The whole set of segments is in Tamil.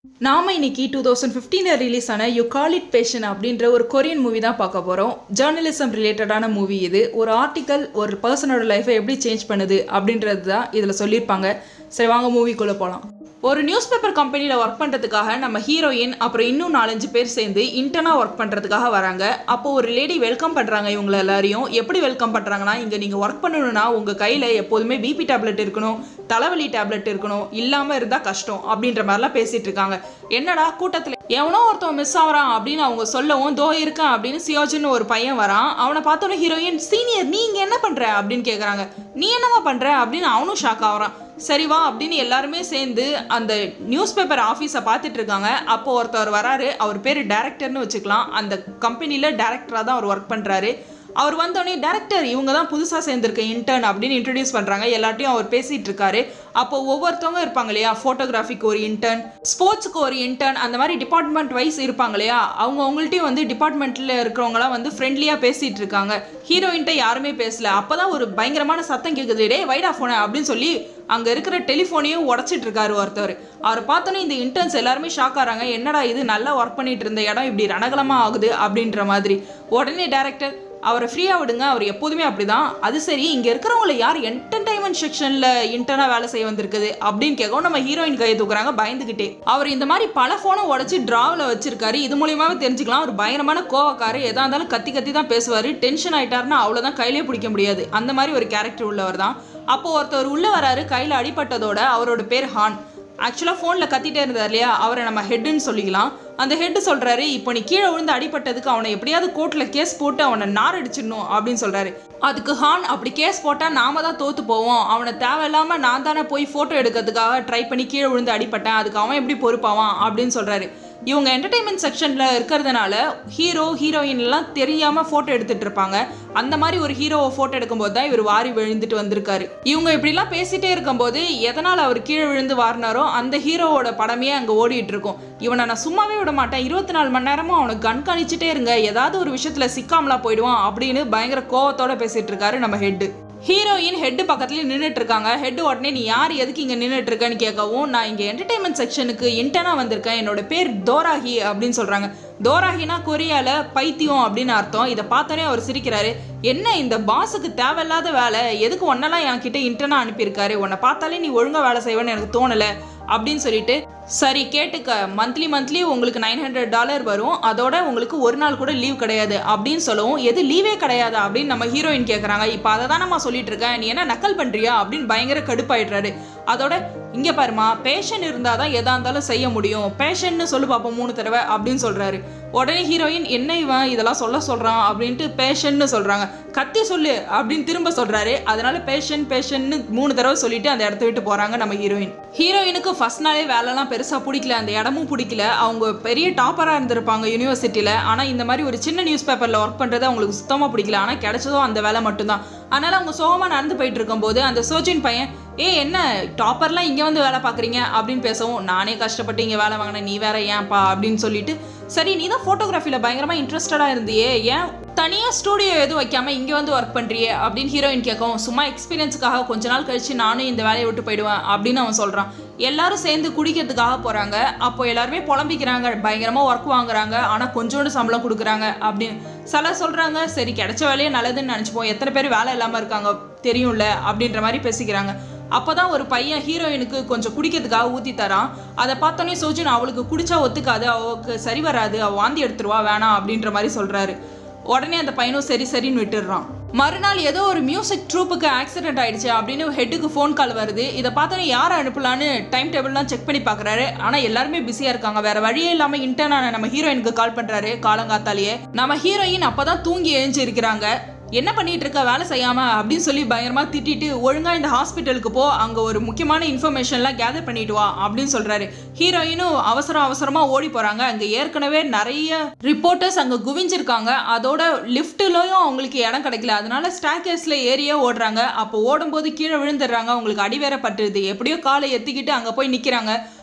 நாம இன்னைக்கு டூ தௌசண்ட் ஃபிஃப்டீனில் ரிலீஸ் ஆன யூ கால் இட் பேஷன் அப்படின்ற ஒரு கொரியன் மூவி தான் பார்க்க போகிறோம் ஜேர்னலிசம் ரிலேட்டடான மூவி இது ஒரு ஆர்டிக்கல் ஒரு பர்சனோட லைஃப்பை எப்படி சேஞ்ச் பண்ணுது அப்படின்றது தான் இதில் சொல்லியிருப்பாங்க சரி வாங்க மூவிக்குள்ளே போகலாம் ஒரு நியூஸ் பேப்பர் கம்பெனியில் ஒர்க் பண்ணுறதுக்காக நம்ம ஹீரோயின் அப்புறம் இன்னும் நாலஞ்சு பேர் சேர்ந்து இன்டர்னாக ஒர்க் பண்ணுறதுக்காக வராங்க அப்போ ஒரு லேடி வெல்கம் பண்ணுறாங்க இவங்கள எல்லாரையும் எப்படி வெல்கம் பண்ணுறாங்கன்னா இங்கே நீங்கள் ஒர்க் பண்ணணும்னா உங்கள் கையில் எப்போதுமே பிபி டேப்லெட் இருக்கணும் தலைவலி டேப்லெட் இருக்கணும் இல்லாமல் இருந்தால் கஷ்டம் அப்படின்ற மாதிரிலாம் பேசிகிட்டு இருக்காங்க என்னடா கூட்டத்தில் எவனோ ஒருத்தன் மிஸ் ஆகிறான் அப்படின்னு அவங்க சொல்லவும் தோ இருக்கான் அப்படின்னு சியோஜின்னு ஒரு பையன் வரான் அவனை பார்த்தோன்னே ஹீரோயின் சீனியர் நீ இங்கே என்ன பண்ணுற அப்படின்னு கேட்குறாங்க நீ என்னம்மா பண்ணுற அப்படின்னு அவனும் ஷாக் ஆகிறான் சரி வா அப்படின்னு எல்லாருமே சேர்ந்து அந்த நியூஸ் பேப்பர் ஆஃபீஸை பார்த்துட்டு இருக்காங்க அப்போ ஒருத்தர் வராரு அவர் பேர் டேரக்டர்னு வச்சுக்கலாம் அந்த கம்பெனியில் டேரக்டராக தான் அவர் ஒர்க் பண்ணுறாரு அவர் வந்தோடனே டேரக்டர் இவங்க தான் புதுசாக சேர்ந்துருக்க இன்டர்ன் அப்படின்னு இன்ட்ரடியூஸ் பண்ணுறாங்க எல்லார்ட்டையும் அவர் பேசிகிட்டு இருக்காரு அப்போ ஒவ்வொருத்தவங்க இருப்பாங்க இல்லையா ஃபோட்டோகிராஃபிக்கு ஒரு இன்டர்ன் ஸ்போர்ட்ஸுக்கு ஒரு இன்டர்ன் அந்த மாதிரி டிபார்ட்மெண்ட் வைஸ் இருப்பாங்க இல்லையா அவங்க அவங்கள்ட்டையும் வந்து டிபார்ட்மெண்ட்டில் இருக்கிறவங்களாம் வந்து ஃப்ரெண்ட்லியாக பேசிகிட்டு இருக்காங்க ஹீரோயின்ட்ட யாருமே பேசல அப்போ தான் ஒரு பயங்கரமான சத்தம் கேட்குது டே வைடா ஃபோனை அப்படின்னு சொல்லி அங்கே இருக்கிற டெலிஃபோனையும் உடச்சிட்டு இருக்காரு ஒருத்தர் அவர் பார்த்தோன்னே இந்த இன்டர்ன்ஸ் எல்லாருமே ஷாக் ஆகிறாங்க என்னடா இது நல்லா ஒர்க் பண்ணிட்டு இருந்த இடம் இப்படி ரணகலமாக ஆகுது அப்படின்ற மாதிரி உடனே டேரக்டர் அவரை ஃப்ரீயாக விடுங்க அவர் எப்போதுமே அப்படிதான் அது சரி இங்கே இருக்கிறவங்கள யார் என்டர்டைன்மெண்ட் செக்ஷனில் இன்டர்னாக வேலை செய்ய வந்திருக்குது அப்படின்னு கேட்கவும் நம்ம ஹீரோயின் கையை தூக்குறாங்க பயந்துக்கிட்டே அவர் இந்த மாதிரி பல ஃபோனை உடச்சி ட்ராவில் வச்சிருக்காரு இது மூலியமாவே தெரிஞ்சுக்கலாம் அவர் பயங்கரமான கோவக்காரு எதா இருந்தாலும் கத்தி கத்தி தான் பேசுவார் டென்ஷன் ஆயிட்டாருன்னா அவ்வளோதான் கையிலே பிடிக்க முடியாது அந்த மாதிரி ஒரு கேரக்டர் உள்ளவர் தான் அப்போ ஒருத்தர் உள்ளே வராரு கையில் அடிபட்டதோட அவரோட பேர் ஹான் ஆக்சுவலாக ஃபோனில் கத்திட்டே இருந்தார் இல்லையா அவரை நம்ம ஹெட்டுன்னு சொல்லிக்கலாம் அந்த ஹெட்டு சொல்கிறாரு இப்போ நீ கீழே விழுந்து அடிபட்டதுக்கு அவனை எப்படியாவது கோர்ட்டில் கேஸ் போட்டு அவனை நார் அடிச்சிடணும் அப்படின்னு சொல்கிறாரு அதுக்கு ஹான் அப்படி கேஸ் போட்டால் நாம தான் தோற்று போவோம் அவனை தேவையில்லாமல் நான் தானே போய் ஃபோட்டோ எடுக்கிறதுக்காக ட்ரை பண்ணி கீழே விழுந்து அடிப்பட்டேன் அதுக்கு அவன் எப்படி பொறுப்பாவான் அப்படின்னு சொல்கிறாரு இவங்க என்டர்டெயின்மெண்ட் செக்ஷனில் இருக்கிறதுனால ஹீரோ ஹீரோயின்லாம் தெரியாமல் ஃபோட்டோ எடுத்துகிட்டு இருப்பாங்க அந்த மாதிரி ஒரு ஹீரோவை ஃபோட்டோ எடுக்கும்போது தான் இவர் வாரி விழுந்துட்டு வந்திருக்காரு இவங்க இப்படிலாம் பேசிகிட்டே இருக்கும்போது எதனால் அவர் கீழே விழுந்து வாரினாரோ அந்த ஹீரோவோட படமே அங்கே ஓடிட்டு இருக்கும் இவனை நான் சும்மாவே விட மாட்டேன் இருபத்தி நாலு மணி நேரமும் அவனுக்கு கண்காணிச்சுட்டே இருங்க ஏதாவது ஒரு விஷயத்தில் சிக்காமலா போயிடுவான் அப்படின்னு பயங்கர கோவத்தோட பேசிகிட்டு இருக்காரு நம்ம ஹெட்டு ஹீரோயின் ஹெட்டு பக்கத்துலேயே நின்றுட்டு இருக்காங்க ஹெட்டு உடனே நீ யார் எதுக்கு இங்கே நின்றுட்டு இருக்கேன்னு கேட்கவும் நான் இங்கே என்டர்டைன்மெண்ட் செக்ஷனுக்கு இன்டர்னாக வந்திருக்கேன் என்னோட பேர் தோராஹி அப்படின்னு சொல்கிறாங்க தோராஹினா கொரியாவில் பைத்தியம் அப்படின்னு அர்த்தம் இதை பார்த்தோன்னே அவர் சிரிக்கிறாரு என்ன இந்த பாஸுக்கு தேவையில்லாத வேலை எதுக்கு ஒன்னெல்லாம் என்கிட்ட இன்டர்னாக அனுப்பியிருக்காரு உன்னை பார்த்தாலே நீ ஒழுங்காக வேலை செய்வேன்னு எனக்கு தோணலை அப்படின்னு சொல்லிட்டு சரி கேட்டுக்க மந்த்லி மந்த்லி உங்களுக்கு நைன் ஹண்ட்ரட் டாலர் வரும் அதோட உங்களுக்கு ஒரு நாள் கூட லீவ் கிடையாது அப்படின்னு சொல்லவும் எது லீவே கிடையாது அப்படின்னு நம்ம ஹீரோயின் கேட்குறாங்க இப்போ அதை தான் நம்ம சொல்லிட்டு இருக்கேன் நீ என்ன நக்கல் பண்ணுறியா அப்படின்னு பயங்கர கடுப்பாயிடுறாரு அதோட இங்கே பாருமா பேஷன் இருந்தால் தான் எதா இருந்தாலும் செய்ய முடியும் பேஷன்னு சொல்லு பார்ப்போம் மூணு தடவை அப்படின்னு சொல்கிறாரு உடனே ஹீரோயின் என்ன இவன் இதெல்லாம் சொல்ல சொல்கிறான் அப்படின்ட்டு பேஷன்னு சொல்கிறாங்க கத்தி சொல்லு அப்படின்னு திரும்ப சொல்கிறாரு அதனால பேஷன் பேஷன்னு மூணு தடவை சொல்லிட்டு அந்த இடத்த விட்டு போகிறாங்க நம்ம ஹீரோயின் ஹீரோயினுக்கு ஃபர்ஸ்ட் நாளே வேலைலாம் பெருசாக பிடிக்கல அந்த இடமும் பிடிக்கல அவங்க பெரிய டாப்பராக இருந்திருப்பாங்க யூனிவர்சிட்டியில் ஆனால் இந்த மாதிரி ஒரு சின்ன நியூஸ் பேப்பரில் ஒர்க் பண்ணுறது அவங்களுக்கு சுத்தமாக பிடிக்கல ஆனால் கிடைச்சதும் அந்த வேலை மட்டும்தான் அதனால் அவங்க சோகமாக நடந்து போயிட்டு இருக்கும்போது அந்த சோஜின் பையன் ஏ என்ன டாப்பர்லாம் இங்கே வந்து வேலை பார்க்குறீங்க அப்படின்னு பேசவும் நானே கஷ்டப்பட்டு இங்கே வேலை வாங்கினேன் நீ வேற ஏன்ப்பா அப்படின்னு சொல்லிட்டு சரி நீ தான் ஃபோட்டோகிராஃபியில் பயங்கரமாக இன்ட்ரெஸ்டடாக இருந்தியே ஏன் தனியாக ஸ்டூடியோ எதுவும் வைக்காம இங்கே வந்து ஒர்க் பண்ணுறியே அப்படின்னு ஹீரோயின் கேட்கவும் சும்மா எக்ஸ்பீரியன்ஸுக்காக கொஞ்ச நாள் கழிச்சு நானும் இந்த வேலையை விட்டு போயிடுவேன் அப்படின்னு அவன் சொல்கிறான் எல்லாரும் சேர்ந்து குடிக்கிறதுக்காக போகிறாங்க அப்போ எல்லாருமே புலம்பிக்கிறாங்க பயங்கரமாக ஒர்க் வாங்குறாங்க ஆனால் கொஞ்சோண்டு சம்பளம் கொடுக்குறாங்க அப்படின்னு சில சொல்கிறாங்க சரி கிடைச்ச வேலையே நல்லதுன்னு நினச்சிப்போம் எத்தனை பேர் வேலை இல்லாமல் இருக்காங்க தெரியும்ல அப்படின்ற மாதிரி பேசிக்கிறாங்க அப்போ தான் ஒரு பையன் ஹீரோயினுக்கு கொஞ்சம் குடிக்கிறதுக்காக ஊற்றி தரான் அதை பார்த்தோன்னே சோஜின் அவளுக்கு குடிச்சா ஒத்துக்காது அவளுக்கு சரி வராது அவள் வாந்தி எடுத்துருவா வேணாம் அப்படின்ற மாதிரி சொல்கிறாரு உடனே அந்த பையனும் சரி சரின்னு விட்டுடுறான் மறுநாள் ஏதோ ஒரு மியூசிக் ட்ரூப்புக்கு ஆக்சிடென்ட் ஆயிடுச்சு அப்படின்னு ஹெட்டுக்கு ஃபோன் கால் வருது இதை பார்த்தோன்னே யாரை அனுப்பலான்னு டைம் டேபிள்லாம் செக் பண்ணி பார்க்குறாரு ஆனால் எல்லாருமே பிஸியாக இருக்காங்க வேற வழியே இல்லாமல் இன்டர்னான நம்ம ஹீரோயினுக்கு கால் பண்ணுறாரு காலங்காத்தாலேயே நம்ம ஹீரோயின் அப்போ தான் தூங்கி எழுஞ்சி இருக்கிறாங்க என்ன பண்ணிட்டு இருக்க வேலை செய்யாம அப்படின்னு சொல்லி பயங்கரமா திட்டிட்டு ஒழுங்கா இந்த ஹாஸ்பிட்டலுக்கு போ அங்க ஒரு முக்கியமான இன்ஃபர்மேஷன்லாம் கேதர் பண்ணிட்டு வா அப்படின்னு சொல்றாரு ஹீரோயினும் அவசரம் அவசரமா ஓடி போறாங்க அங்க ஏற்கனவே நிறைய ரிப்போர்ட்டர்ஸ் அங்க குவிஞ்சிருக்காங்க அதோட லிஃப்ட்லயும் அவங்களுக்கு இடம் கிடைக்கல அதனால ஸ்டாக்கேஸ்ல ஏறியே ஓடுறாங்க அப்போ ஓடும்போது கீழே விழுந்துடுறாங்க அவங்களுக்கு அடி வேற பட்டுருது எப்படியோ காலை எத்திக்கிட்டு அங்க போய் நிக்கிறாங்க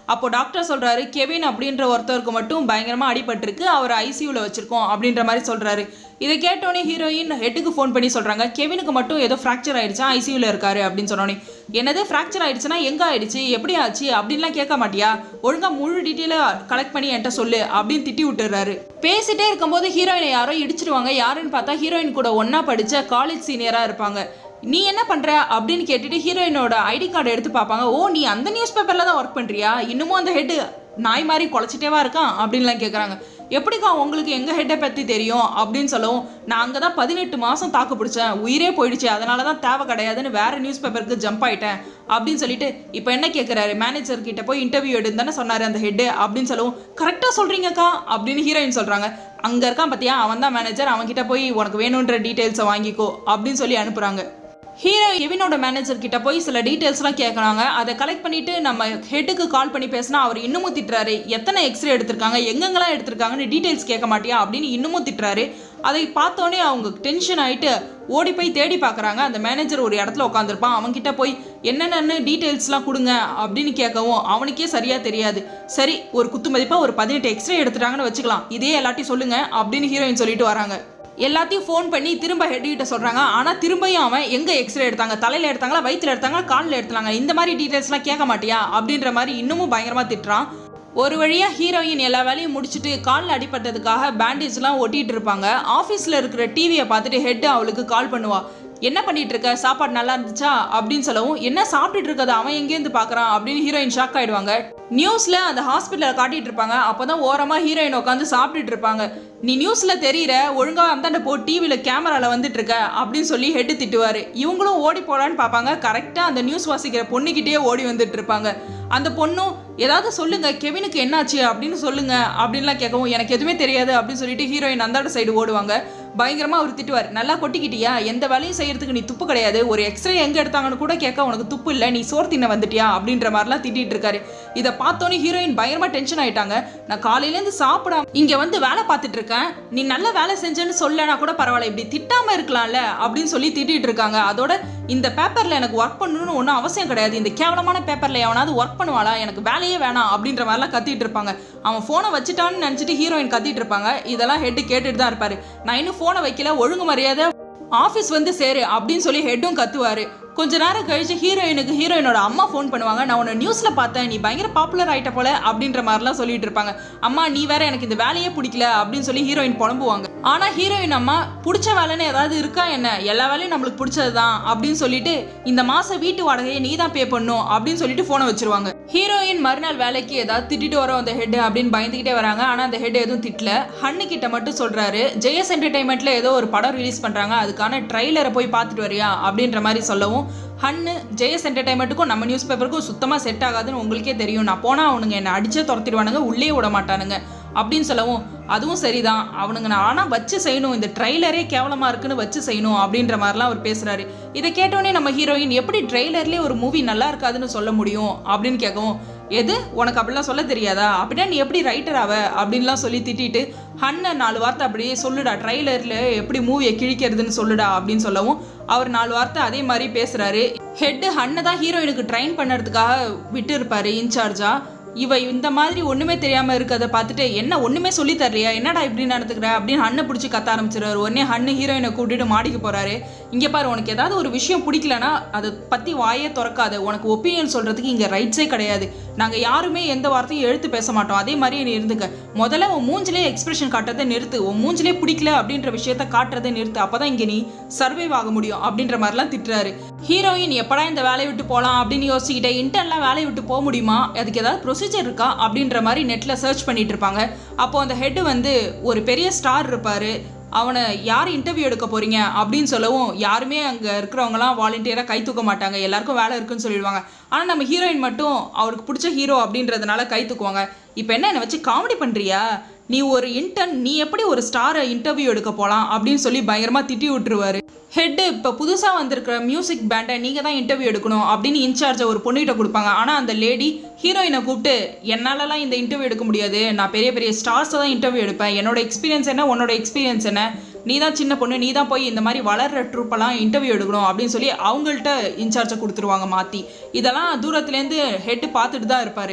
அப்போ டாக்டர் சொல்றாரு கெவின் அப்படின்ற ஒருத்தருக்கு மட்டும் பயங்கரமா அடிபட்டிருக்கு அவர் ஐசியூல வச்சிருக்கோம் அப்படின்ற மாதிரி சொல்றாரு இதை கேட்டோன்னே ஹீரோயின் ஹெட்டுக்கு ஃபோன் பண்ணி சொல்றாங்க கெவினுக்கு மட்டும் ஏதோ ஃப்ராக்சர் ஆயிடுச்சா ஐசியூல இருக்காரு அப்படின்னு சொன்னோன்னே என்னது ஃப்ராக்சர் ஆயிடுச்சுன்னா எங்க ஆயிடுச்சு எப்படி ஆச்சு அப்படின்லாம் கேட்க மாட்டியா ஒழுங்கா முழு டீட்டெயிலாக கலெக்ட் பண்ணி என்கிட்ட சொல்லு அப்படின்னு திட்டி விட்டுறாரு பேசிட்டே இருக்கும்போது ஹீரோயினை யாரோ இடிச்சிருவாங்க யாருன்னு பார்த்தா ஹீரோயின் கூட ஒண்ணா படிச்ச காலேஜ் சீனியரா இருப்பாங்க நீ என்ன பண்ற அப்படின்னு கேட்டுட்டு ஹீரோயினோட ஐடி கார்டு எடுத்து பார்ப்பாங்க ஓ நீ அந்த நியூஸ் பேப்பர்ல தான் ஒர்க் பண்றியா இன்னமும் அந்த ஹெட் நாய் மாதிரி குலைச்சிட்டேவா இருக்கான் அப்படின்லாம் கேட்குறாங்க எப்படிக்கா உங்களுக்கு எங்கள் ஹெட்டை பற்றி தெரியும் அப்படின்னு சொல்லவும் நான் அங்கே தான் பதினெட்டு மாதம் தாக்கு பிடிச்சேன் உயிரே போயிடுச்சு அதனால தான் தேவை கிடையாதுன்னு வேற நியூஸ் பேப்பருக்கு ஜம்ப் ஆயிட்டேன் அப்படின்னு சொல்லிட்டு இப்போ என்ன கேட்குறாரு மேனேஜர் கிட்ட போய் இன்டர்வியூ எடுன்னு தானே சொன்னார் அந்த ஹெட்டு அப்படின்னு சொல்லவும் கரெக்டாக சொல்கிறீங்கக்கா அப்படின்னு ஹீரோயின் சொல்கிறாங்க அங்கே இருக்கான் பார்த்தியா அவன் தான் மேனேஜர் அவன்கிட்ட போய் உனக்கு வேணுன்ற டீட்டெயில்ஸை வாங்கிக்கோ அப்படின்னு சொல்லி அனுப்புகிறாங்க ஹீரோ கெவினோட மேனேஜர் கிட்ட போய் சில டீட்டெயில்ஸ்லாம் கேட்குறாங்க அதை கலெக்ட் பண்ணிட்டு நம்ம ஹெட்டுக்கு கால் பண்ணி பேசினா அவர் இன்னமும் திட்டுறாரு எத்தனை எக்ஸ்ரே எடுத்திருக்காங்க எங்கெங்கெல்லாம் எடுத்திருக்காங்கன்னு டீட்டெயில்ஸ் கேட்க மாட்டியா அப்படின்னு இன்னமும் திட்டுறாரு அதை பார்த்தோன்னே அவங்க டென்ஷன் ஆயிட்டு ஓடி போய் தேடி பார்க்குறாங்க அந்த மேனேஜர் ஒரு இடத்துல உட்காந்துருப்பான் அவன்கிட்ட போய் என்னென்னு டீட்டெயில்ஸ்லாம் கொடுங்க அப்படின்னு கேட்கவும் அவனுக்கே சரியாக தெரியாது சரி ஒரு குத்து மதிப்பாக ஒரு பதினெட்டு எக்ஸ்ரே எடுத்துட்டாங்கன்னு வச்சுக்கலாம் இதே எல்லாத்தையும் சொல்லுங்க அப்படின்னு ஹீரோயின் சொல்லிட்டு வராங்க எல்லாத்தையும் ஃபோன் பண்ணி திரும்ப ஹெட் கிட்ட சொல்கிறாங்க ஆனால் திரும்பியும் அவன் எங்கே எக்ஸ்ரே எடுத்தாங்க தலையில் எடுத்தாங்களா வயிற்றுல எடுத்தாங்களா காலில் எடுத்தாங்க இந்த மாதிரி டீட்டெயில்ஸ்லாம் கேட்க மாட்டியா அப்படின்ற மாதிரி இன்னமும் பயங்கரமாக திட்டுறான் ஒரு வழியாக ஹீரோயின் எல்லா வேலையும் முடிச்சுட்டு காலில் அடிபட்டதுக்காக பேண்டேஜ்லாம் ஒட்டிட்டு இருப்பாங்க ஆஃபீஸில் இருக்கிற டிவியை பார்த்துட்டு ஹெட் அவளுக்கு கால் பண்ணுவா என்ன பண்ணிட்டு இருக்க சாப்பாடு நல்லா இருந்துச்சா அப்படின்னு சொல்லவும் என்ன சாப்பிட்டுட்டு இருக்கத அவன் எங்கேருந்து பார்க்கறான் அப்படின்னு ஹீரோயின் ஷாக் ஆயிடுவாங்க நியூஸ்ல அந்த ஹாஸ்பிட்டலில் காட்டிட்டு இருப்பாங்க அப்பதான் ஓரமா ஹீரோயின் உட்காந்து சாப்பிட்டுட்டு இருப்பாங்க நீ நியூஸ்ல தெரியற ஒழுங்கா அந்தாண்ட போ டிவியில கேமரால வந்துட்டு இருக்க அப்படின்னு சொல்லி ஹெட் திட்டுவாரு இவங்களும் ஓடி போலான்னு பார்ப்பாங்க கரெக்டா அந்த நியூஸ் வாசிக்கிற பொண்ணுகிட்டயே ஓடி வந்துட்டு இருப்பாங்க அந்த பொண்ணும் ஏதாவது சொல்லுங்க கெவினுக்கு என்னாச்சு அப்படின்னு சொல்லுங்க அப்படின்லாம் கேட்கவும் எனக்கு எதுவுமே தெரியாது அப்படின்னு சொல்லிட்டு ஹீரோயின் அந்தாண்ட சைடு ஓடுவாங்க பயங்கரமா அவர் திட்டுவார் நல்லா கொட்டிக்கிட்டியா எந்த வேலையும் செய்யறதுக்கு நீ துப்பு கிடையாது ஒரு எக்ஸ்ரே எங்க எடுத்தாங்கன்னு கூட கேட்க உனக்கு துப்பு இல்லை நீ சோறு தின்ன வந்துட்டியா அப்படின்ற மாதிரிலாம் திட்டிட்டு இருக்காரு இதை பார்த்தோன்னே ஹீரோயின் பயங்கரமா டென்ஷன் ஆயிட்டாங்க நான் காலையிலேருந்து சாப்பிடாம இங்க வந்து வேலை பார்த்துட்டு இருக்கேன் நீ நல்ல வேலை செஞ்சேன்னு சொல்லனா கூட பரவாயில்ல இப்படி திட்டாம இருக்கலாம்ல அப்படின்னு சொல்லி திட்டிட்டு இருக்காங்க அதோட இந்த பேப்பர்ல எனக்கு ஒர்க் பண்ணணும்னு ஒன்றும் அவசியம் கிடையாது இந்த கேவலமான பேப்பர்ல எவனாவது ஒர்க் பண்ணுவாளா எனக்கு வேலையே வேணாம் அப்படின்ற மாதிரிலாம் கத்திட்டு இருப்பாங்க அவன் ஃபோனை வச்சுட்டான்னு நினச்சிட்டு ஹீரோயின் கத்திட்டு இருப்பாங்க இதெல்லாம் ஹெட் கேட்டுட்டு தான் இருப்பாரு நான் இன்னும் ஃபோனை வைக்கல ஒழுங்கு மரியாதை ஆஃபீஸ் வந்து சேரு அப்படின்னு சொல்லி ஹெட்டும் கத்துவாரு கொஞ்ச நேரம் கழிச்சு ஹீரோயினுக்கு ஹீரோயினோட அம்மா ஃபோன் பண்ணுவாங்க நான் உன்னை நியூஸ்ல பார்த்தேன் நீ பயங்கர பாப்புலர் ஆயிட்ட போல அப்படின்ற மாதிரிலாம் சொல்லிட்டு இருப்பாங்க அம்மா நீ வேற எனக்கு இந்த வேலையே பிடிக்கல அப்படின்னு சொல்லி ஹீரோயின் புலம்புவாங்க ஆனா ஹீரோயின் அம்மா பிடிச்ச வேலைன்னு ஏதாவது இருக்கா என்ன எல்லா வேலையும் நம்மளுக்கு பிடிச்சது தான் அப்படின்னு சொல்லிட்டு இந்த மாசம் வீட்டு வாடகையை நீ தான் பே பண்ணும் அப்படின்னு சொல்லிட்டு ஃபோனை வச்சிருவாங்க ஹீரோயின் மறுநாள் வேலைக்கு ஏதாவது திட்டிட்டு வரோம் அந்த ஹெட் அப்படின்னு பயந்துகிட்டே வராங்க ஆனா அந்த ஹெட் எதுவும் திட்டல ஹன்னு கிட்ட மட்டும் சொல்றாரு ஜெயஸ் என்டர்டைன்மெண்ட்ல ஏதோ ஒரு படம் ரிலீஸ் பண்றாங்க அதுக்கான ட்ரைலரை போய் பார்த்துட்டு வரியா அப்படின்ற மாதிரி சொல்லவும் ஹன்னு ஜெயஸ் என்டர்டைன்மெண்ட்டுக்கும் நம்ம நியூஸ் பேப்பருக்கும் சுத்தமாக செட் ஆகாதுன்னு உங்களுக்கே தெரியும் நான் போனால் அவனுங்க என்னை அடிச்சே துரத்திடுவானுங்க உள்ளே விட மாட்டானுங்க அப்படின்னு சொல்லவும் அதுவும் சரிதான் அவனுங்க நான் ஆனால் வச்சு செய்யணும் இந்த ட்ரைலரே கேவலமாக இருக்குன்னு வச்சு செய்யணும் அப்படின்ற மாதிரிலாம் அவர் பேசுகிறாரு இதை கேட்டோன்னே நம்ம ஹீரோயின் எப்படி ட்ரெய்லர்லேயே ஒரு மூவி நல்லா இருக்காதுன்னு சொல்ல முடியும் அப்படின்னு கேட்கவும் எது உனக்கு அப்படிலாம் சொல்ல தெரியாதா அப்படின்னா நீ எப்படி ரைட்டர் ஆவ அப்படின்லாம் சொல்லி திட்டிட்டு ஹன்னை நாலு வார்த்தை அப்படியே சொல்லுடா ட்ரைலரில் எப்படி மூவியை கிழிக்கிறதுன்னு சொல்லுடா அப்படின்னு சொல்லவும் அவர் நாலு வார்த்தை அதே மாதிரி பேசுகிறாரு ஹெட்டு ஹன்னை தான் ஹீரோயினுக்கு ட்ரைன் பண்ணுறதுக்காக விட்டு இருப்பாரு இன்சார்ஜா இவ இந்த மாதிரி ஒண்ணுமே தெரியாம இருக்கறத பார்த்துட்டு என்ன ஒண்ணுமே சொல்லி தரலையா என்னடா இப்படி நடந்துக்கிற அப்படின்னு ஹண்ணை பிடிச்சி கத்த ஆரம்பிச்சிருவாரு உடனே ஹண்ணு ஹீரோயினை கூட்டிட்டு மாடிக்கு போறாரு இங்க பாரு உனக்கு ஏதாவது ஒரு விஷயம் பிடிக்கலனா அதை பத்தி வாயே திறக்காத உனக்கு ஒப்பீனியன் சொல்றதுக்கு இங்க ரைட்ஸே கிடையாது நாங்க யாருமே எந்த வார்த்தையும் எழுத்து பேச மாட்டோம் அதே மாதிரி நீ இருந்துக்க முதல்ல உன் மூஞ்சிலே எக்ஸ்பிரஷன் காட்டுறதை நிறுத்து உன் மூஞ்சிலே பிடிக்கல அப்படின்ற விஷயத்த காட்டுறதை நிறுத்து அப்பதான் இங்க நீ சர்வைவ் ஆக முடியும் அப்படின்ற மாதிரிலாம் திட்டுறாரு ஹீரோயின் எப்படா இந்த வேலையை விட்டு போகலாம் அப்படின்னு யோசிச்சுக்கிட்டே இன்டர்ன்லாம் வேலையை விட்டு போக முடியுமா அதுக்கு ஏதாவது ப்ரொசீஜர் இருக்கா அப்படின்ற மாதிரி நெட்டில் சர்ச் பண்ணிட்டு இருப்பாங்க அப்போ அந்த ஹெட் வந்து ஒரு பெரிய ஸ்டார் இருப்பாரு அவனை யார் இன்டர்வியூ எடுக்க போறீங்க அப்படின்னு சொல்லவும் யாருமே அங்கே இருக்கிறவங்கலாம் வாலண்டியராக கை தூக்க மாட்டாங்க எல்லாருக்கும் வேலை இருக்குன்னு சொல்லிடுவாங்க ஆனால் நம்ம ஹீரோயின் மட்டும் அவருக்கு பிடிச்ச ஹீரோ அப்படின்றதுனால கை தூக்குவாங்க இப்போ என்ன என்னை வச்சு காமெடி பண்ணுறியா நீ ஒரு இன்டர்ன் நீ எப்படி ஒரு ஸ்டாரை இன்டர்வியூ எடுக்க போகலாம் அப்படின்னு சொல்லி பயங்கரமாக திட்டி விட்டுருவாரு ஹெட்டு இப்போ புதுசாக வந்திருக்கிற மியூசிக் பேண்டை நீங்கள் தான் இன்டர்வியூ எடுக்கணும் அப்படின்னு இன்சார்ஜை ஒரு பொண்ணுகிட்ட கொடுப்பாங்க ஆனால் அந்த லேடி ஹீரோயினை கூப்பிட்டு என்னாலலாம் இந்த இன்டர்வியூ எடுக்க முடியாது நான் பெரிய பெரிய ஸ்டார்ஸை தான் இன்டர்வியூ எடுப்பேன் என்னோட எக்ஸ்பீரியன்ஸ் என்ன உன்னோட எக்ஸ்பீரியன்ஸ் என்ன நீ தான் சின்ன பொண்ணு நீ தான் போய் இந்த மாதிரி வளர்ற ட்ரூப்பெல்லாம் இன்டர்வியூ எடுக்கணும் அப்படின்னு சொல்லி அவங்கள்ட்ட இன்சார்ஜை கொடுத்துருவாங்க மாற்றி இதெல்லாம் தூரத்துலேருந்து ஹெட்டு பார்த்துட்டு தான் இருப்பார்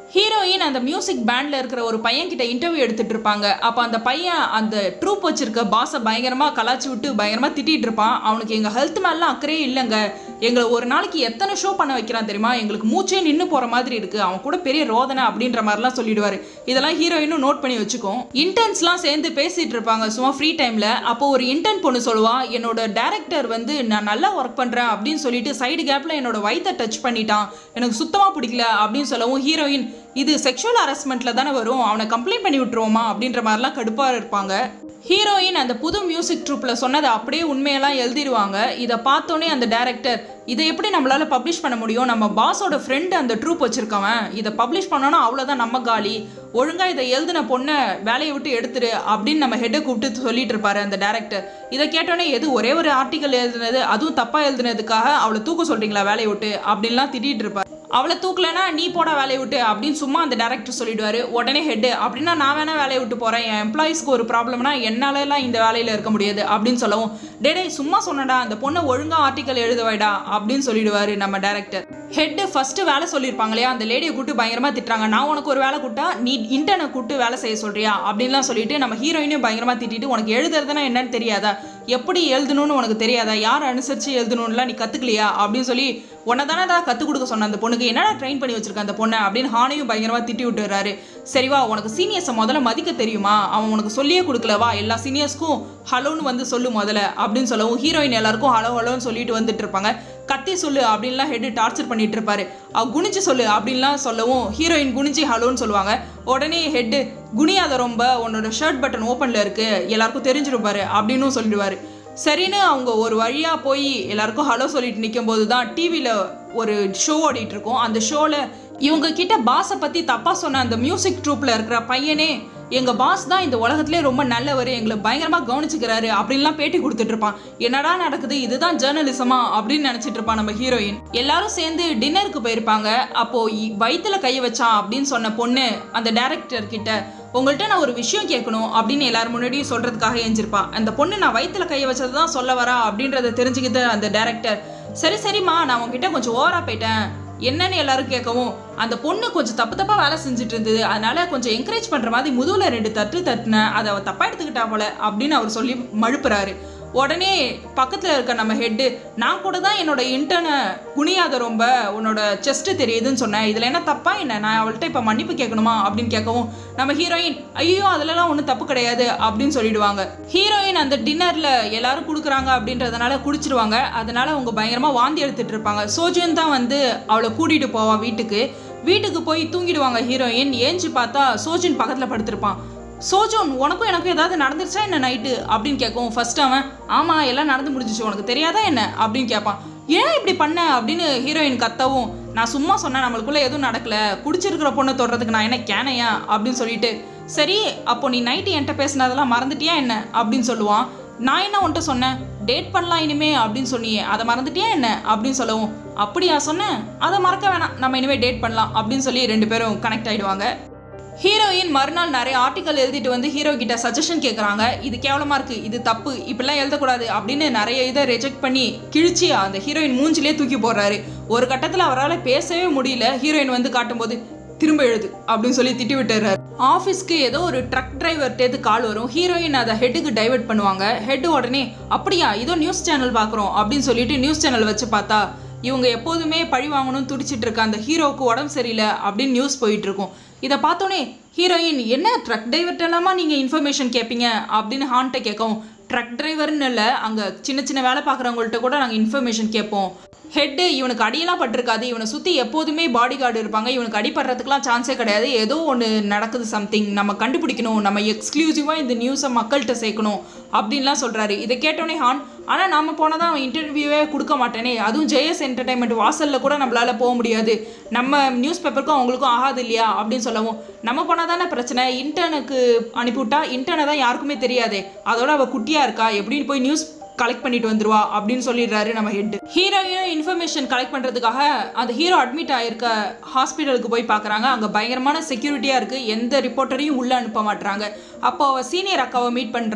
ஹீரோயின் அந்த மியூசிக் பேண்ட்ல இருக்கிற ஒரு பையன் கிட்ட இன்டர்வியூ எடுத்துட்டு இருப்பாங்க அப்போ அந்த பையன் அந்த ட்ரூப் வச்சிருக்க பாஸை பயங்கரமா கலாச்சி விட்டு பயங்கரமா திட்டிட்டு இருப்பான் அவனுக்கு எங்க ஹெல்த் மேலாம் அக்கறையே இல்லைங்க எங்களை ஒரு நாளைக்கு எத்தனை ஷோ பண்ண வைக்கிறான் தெரியுமா எங்களுக்கு மூச்சே நின்று போற மாதிரி இருக்கு அவன் கூட பெரிய ரோதனை அப்படின்ற மாதிரிலாம் சொல்லிடுவாரு இதெல்லாம் ஹீரோயினும் நோட் பண்ணி வச்சுக்கோம் இன்டர்ன்ஸ்லாம் சேர்ந்து பேசிட்டு இருப்பாங்க சும்மா ஃப்ரீ டைம்ல அப்போ ஒரு இன்டர்ன் பொண்ணு சொல்லுவா என்னோட டேரக்டர் வந்து நான் நல்லா ஒர்க் பண்றேன் அப்படின்னு சொல்லிட்டு சைடு கேப்ல என்னோட வயித்தை டச் பண்ணிட்டான் எனக்கு சுத்தமா பிடிக்கல அப்படின்னு சொல்லவும் ஹீரோயின் இது செக்ஷுவல் ஹராஸ்மெண்ட்ல தானே வரும் அவனை கம்ப்ளைண்ட் பண்ணி விட்டுருவோமா அப்படின்ற மாதிரிலாம் கடுப்பா இருப்பாங்க ஹீரோயின் அந்த புது மியூசிக் ட்ரூப்ல சொன்னதை அப்படியே உண்மையெல்லாம் எழுதிடுவாங்க இதை பார்த்தோன்னே அந்த டேரக்டர் இதை எப்படி நம்மளால பப்ளிஷ் பண்ண முடியும் நம்ம பாஸோட ஃப்ரெண்டு அந்த ட்ரூப் வச்சிருக்கவன் இதை பப்ளிஷ் பண்ணோன்னா அவ்வளோதான் நம்ம காலி ஒழுங்கா இதை எழுதின பொண்ணை வேலையை விட்டு எடுத்துரு அப்படின்னு நம்ம ஹெட்டை கூப்பிட்டு சொல்லிட்டு இருப்பாரு அந்த டேரக்டர் இதை கேட்டோன்னே எது ஒரே ஒரு ஆர்டிக்கல் எழுதுனது அதுவும் தப்பா எழுதுனதுக்காக அவளை தூக்க சொல்றீங்களா வேலையை விட்டு அப்படின்லாம் திட்டிட்டு இருப்பாரு அவளை தூக்கலைன்னா நீ போட வேலையை விட்டு அப்படின்னு சும்மா அந்த டேரக்டர் சொல்லிடுவாரு உடனே ஹெட்டு அப்படின்னா நான் வேணா வேலையை விட்டு போறேன் என் எம்ப்ளாயிஸ்க்கு ஒரு ப்ராப்ளம்னா என்னாலலாம் இந்த வேலையில இருக்க முடியாது அப்படின்னு சொல்லவும் டே டேய் சும்மா சொன்னடா அந்த பொண்ணை ஒழுங்கா ஆர்டிக்கல் எழுதுவாடா அப்படின்னு சொல்லிடுவாரு நம்ம டேரக்டர் ஹெட் ஃபர்ஸ்ட் வேலை சொல்லியிருப்பாங்க இல்லையா அந்த லேடியை கூப்பிட்டு பயங்கரமா திட்டுறாங்க நான் உனக்கு ஒரு வேலை கூட்டா நீ இன்டர்னை கூப்பிட்டு வேலை செய்ய சொல்றியா அப்படின்லாம் சொல்லிட்டு நம்ம ஹீரோயினையும் பயங்கரமா திட்டிட்டு உனக்கு எழுதுறதுனா என்னன்னு தெரியாதா எப்படி எழுதணும்னு உனக்கு தெரியாதா யார் அனுசரிச்சு எழுதணும்லாம் நீ கத்துக்கலையா அப்படின்னு சொல்லி உன்னை தானே தான் கற்றுக் கொடுக்க சொன்ன அந்த பொண்ணுக்கு என்னடா ட்ரெயின் பண்ணி வச்சிருக்க அந்த பொண்ணை அப்படின்னு ஹானையும் பயங்கரமாக திட்டி விட்டுறாரு சரிவா உனக்கு சீனியர்ஸை முதல்ல மதிக்க தெரியுமா அவன் உனக்கு சொல்லியே கொடுக்கலவா எல்லா சீனியர்ஸ்க்கும் ஹலோன்னு வந்து சொல்லு முதல்ல அப்படின்னு சொல்லவும் ஹீரோயின் எல்லாருக்கும் ஹலோ ஹலோன்னு சொல்லிட்டு வந்துட்டு இருப்பாங்க கத்தி சொல்லு அப்படின்லாம் ஹெட் டார்ச்சர் பண்ணிட்டு இருப்பாரு அவ குனிஞ்சு சொல்லு அப்படின்லாம் சொல்லவும் ஹீரோயின் குனிஞ்சு ஹலோன்னு சொல்லுவாங்க உடனே ஹெட்டு குனியாத ரொம்ப உன்னோட ஷர்ட் பட்டன் ஓப்பனில் இருக்கு எல்லாருக்கும் தெரிஞ்சிருப்பாரு அப்படின்னு சொல்லிடுவாரு சரின்னு அவங்க ஒரு வழியா போய் எல்லாருக்கும் ஹலோ சொல்லிட்டு நிற்கும் போது தான் டிவியில் ஒரு ஷோ ஓடிட்டு இருக்கும் அந்த ஷோவில் இவங்க கிட்ட பாஸை பற்றி தப்பாக சொன்ன அந்த மியூசிக் ட்ரூப்பில் இருக்கிற பையனே எங்க பாஸ் தான் இந்த உலகத்திலே ரொம்ப நல்லவர் எங்களை பயங்கரமா கவனிச்சுக்கிறாரு அப்படின்லாம் பேட்டி கொடுத்துட்டு இருப்பான் என்னடா நடக்குது இதுதான் ஜேர்னலிசமா அப்படின்னு நினைச்சிட்டு இருப்பான் நம்ம ஹீரோயின் எல்லாரும் சேர்ந்து டின்னருக்கு போயிருப்பாங்க அப்போ இ- வயித்துல கைய வச்சான் அப்படின்னு சொன்ன பொண்ணு அந்த டைரக்டர் கிட்ட உங்கள்கிட்ட நான் ஒரு விஷயம் கேட்கணும் அப்படின்னு எல்லாரும் முன்னாடியும் சொல்றதுக்காக எஞ்சிருப்பா அந்த பொண்ணு நான் வயித்துல கைய வச்சது தான் சொல்ல வரா அப்படின்றத தெரிஞ்சுக்கிட்டு அந்த டைரக்டர் சரி சரிம்மா நான் உங்ககிட்ட கொஞ்சம் ஓவரா போயிட்டேன் என்னன்னு எல்லாரும் கேட்கவும் அந்த பொண்ணு கொஞ்சம் தப்பு தப்பா வேலை செஞ்சுட்டு இருந்தது அதனால கொஞ்சம் என்கரேஜ் பண்ற மாதிரி முதுகுல ரெண்டு தட்டு தட்டுனேன் அதை அவ தப்பா எடுத்துக்கிட்டா போல அப்படின்னு அவர் சொல்லி மழுப்புறாரு உடனே பக்கத்துல இருக்க நம்ம ஹெட்டு நான் கூட தான் என்னோட இன்டர்னை குனியாத ரொம்ப உன்னோட செஸ்ட் தெரியுதுன்னு சொன்னேன் இதுல என்ன தப்பா என்ன நான் அவள்கிட்ட இப்ப மன்னிப்பு கேட்கணுமா அப்படின்னு கேட்கவும் நம்ம ஹீரோயின் ஐயோ அதுலலாம் ஒன்றும் தப்பு கிடையாது அப்படின்னு சொல்லிடுவாங்க ஹீரோயின் அந்த டின்னர்ல எல்லாரும் கொடுக்குறாங்க அப்படின்றதுனால குடிச்சிருவாங்க அதனால அவங்க பயங்கரமா வாந்தி எடுத்துட்டு இருப்பாங்க சோஜன் தான் வந்து அவளை கூட்டிட்டு போவான் வீட்டுக்கு வீட்டுக்கு போய் தூங்கிடுவாங்க ஹீரோயின் ஏஞ்சி பார்த்தா சோஜன் பக்கத்துல படுத்திருப்பான் சோஜோன் உனக்கும் எனக்கும் ஏதாவது நடந்துருச்சா என்ன நைட்டு அப்படின்னு கேட்கும் ஃபர்ஸ்ட் அவன் ஆமா எல்லாம் நடந்து முடிஞ்சிச்சு உனக்கு தெரியாதா என்ன அப்படின்னு கேட்பான் ஏன் இப்படி பண்ண அப்படின்னு ஹீரோயின் கத்தவும் நான் சும்மா சொன்னேன் நம்மளுக்குள்ள எதுவும் நடக்கல குடிச்சிருக்கிற பொண்ணை தொடுறதுக்கு நான் என்ன கேனையா அப்படின்னு சொல்லிட்டு சரி அப்போ நீ நைட்டு என்கிட்ட பேசினதெல்லாம் மறந்துட்டியா என்ன அப்படின்னு சொல்லுவான் நான் என்ன உன்கிட்ட சொன்னேன் டேட் பண்ணலாம் இனிமே அப்படின்னு சொன்னியே அதை மறந்துட்டியா என்ன அப்படின்னு சொல்லவும் அப்படியா சொன்னேன் அதை மறக்க வேணாம் நம்ம இனிமே டேட் பண்ணலாம் அப்படின்னு சொல்லி ரெண்டு பேரும் கனெக்ட் ஆயிடுவாங்க ஹீரோயின் மறுநாள் நிறைய ஆர்டிக்கல் எழுதிட்டு வந்து ஹீரோ கிட்ட சஜஷன் கேட்குறாங்க இது கேவலமா இருக்கு இது தப்பு இப்படிலாம் எழுதக்கூடாது அப்படின்னு நிறைய இதை ரிஜெக்ட் பண்ணி கிழிச்சு அந்த ஹீரோயின் மூஞ்சிலே தூக்கி போடுறாரு ஒரு கட்டத்தில் அவரால் பேசவே முடியல ஹீரோயின் வந்து காட்டும்போது திரும்ப எழுது அப்படின்னு சொல்லி திட்டி விட்டுறாரு ஆஃபீஸ்க்கு ஏதோ ஒரு ட்ரக் டிரைவர்ட்டேது கால் வரும் ஹீரோயின் அதை ஹெட்டுக்கு டைவர்ட் பண்ணுவாங்க ஹெட் உடனே அப்படியா ஏதோ நியூஸ் சேனல் பார்க்குறோம் அப்படின்னு சொல்லிட்டு நியூஸ் சேனல் வச்சு பார்த்தா இவங்க எப்போதுமே பழி வாங்கணும்னு துடிச்சிட்டு இருக்க அந்த ஹீரோவுக்கு உடம்பு சரியில்லை அப்படின்னு நியூஸ் போயிட்டு இருக்கும் இதை பார்த்தோன்னே ஹீரோயின் என்ன ட்ரக் டிரைவர்ட்டெல்லாமா நீங்கள் இன்ஃபர்மேஷன் கேட்பீங்க அப்படின்னு ஹான்ட்ட கேட்கவும் ட்ரக் டிரைவர்னு இல்லை அங்கே சின்ன சின்ன வேலை பார்க்குறவங்கள்ட்ட கூட நாங்கள் இன்ஃபர்மேஷன் கேட்போம் ஹெட்டு இவனுக்கு அடியெல்லாம் பட்டிருக்காது இவனை சுற்றி எப்போதுமே பாடி கார்டு இருப்பாங்க இவனுக்கு அடிபடுறதுக்குலாம் சான்ஸே கிடையாது ஏதோ ஒன்று நடக்குது சம்திங் நம்ம கண்டுபிடிக்கணும் நம்ம எக்ஸ்க்ளூசிவாக இந்த நியூஸை மக்கள்கிட்ட சேர்க்கணும் அப்படின்லாம் சொல்கிறாரு இதை கேட்டோன்னே ஹான் ஆனால் நாம போனால் தான் அவன் இன்டர்வியூவே கொடுக்க மாட்டேனே அதுவும் ஜெயஸ் என்டர்டைன்மெண்ட் வாசலில் கூட நம்மளால் போக முடியாது நம்ம நியூஸ் பேப்பருக்கும் அவங்களுக்கும் ஆகாது இல்லையா அப்படின்னு சொல்லவும் நம்ம போனால் தானே பிரச்சனை இன்டர்னுக்கு அனுப்பிவிட்டா இன்டர்னை தான் யாருக்குமே தெரியாதே அதோட அவள் குட்டியாக இருக்கா எப்படின்னு போய் நியூஸ் கலெக்ட் பண்ணிட்டு வந்துருவா அப்படின்னு சொல்லிடுறாரு நம்ம ஹெட் ஹீரோயின் இன்ஃபர்மேஷன் கலெக்ட் பண்ணுறதுக்காக அந்த ஹீரோ அட்மிட் ஆயிருக்க ஹாஸ்பிட்டலுக்கு போய் பார்க்குறாங்க அங்கே பயங்கரமான செக்யூரிட்டியாக இருக்குது எந்த ரிப்போர்ட்டரையும் உள்ளே அனுப்ப மாட்றாங்க அப்போ அவள் சீனியர் அக்காவை மீட் பண்ணுறா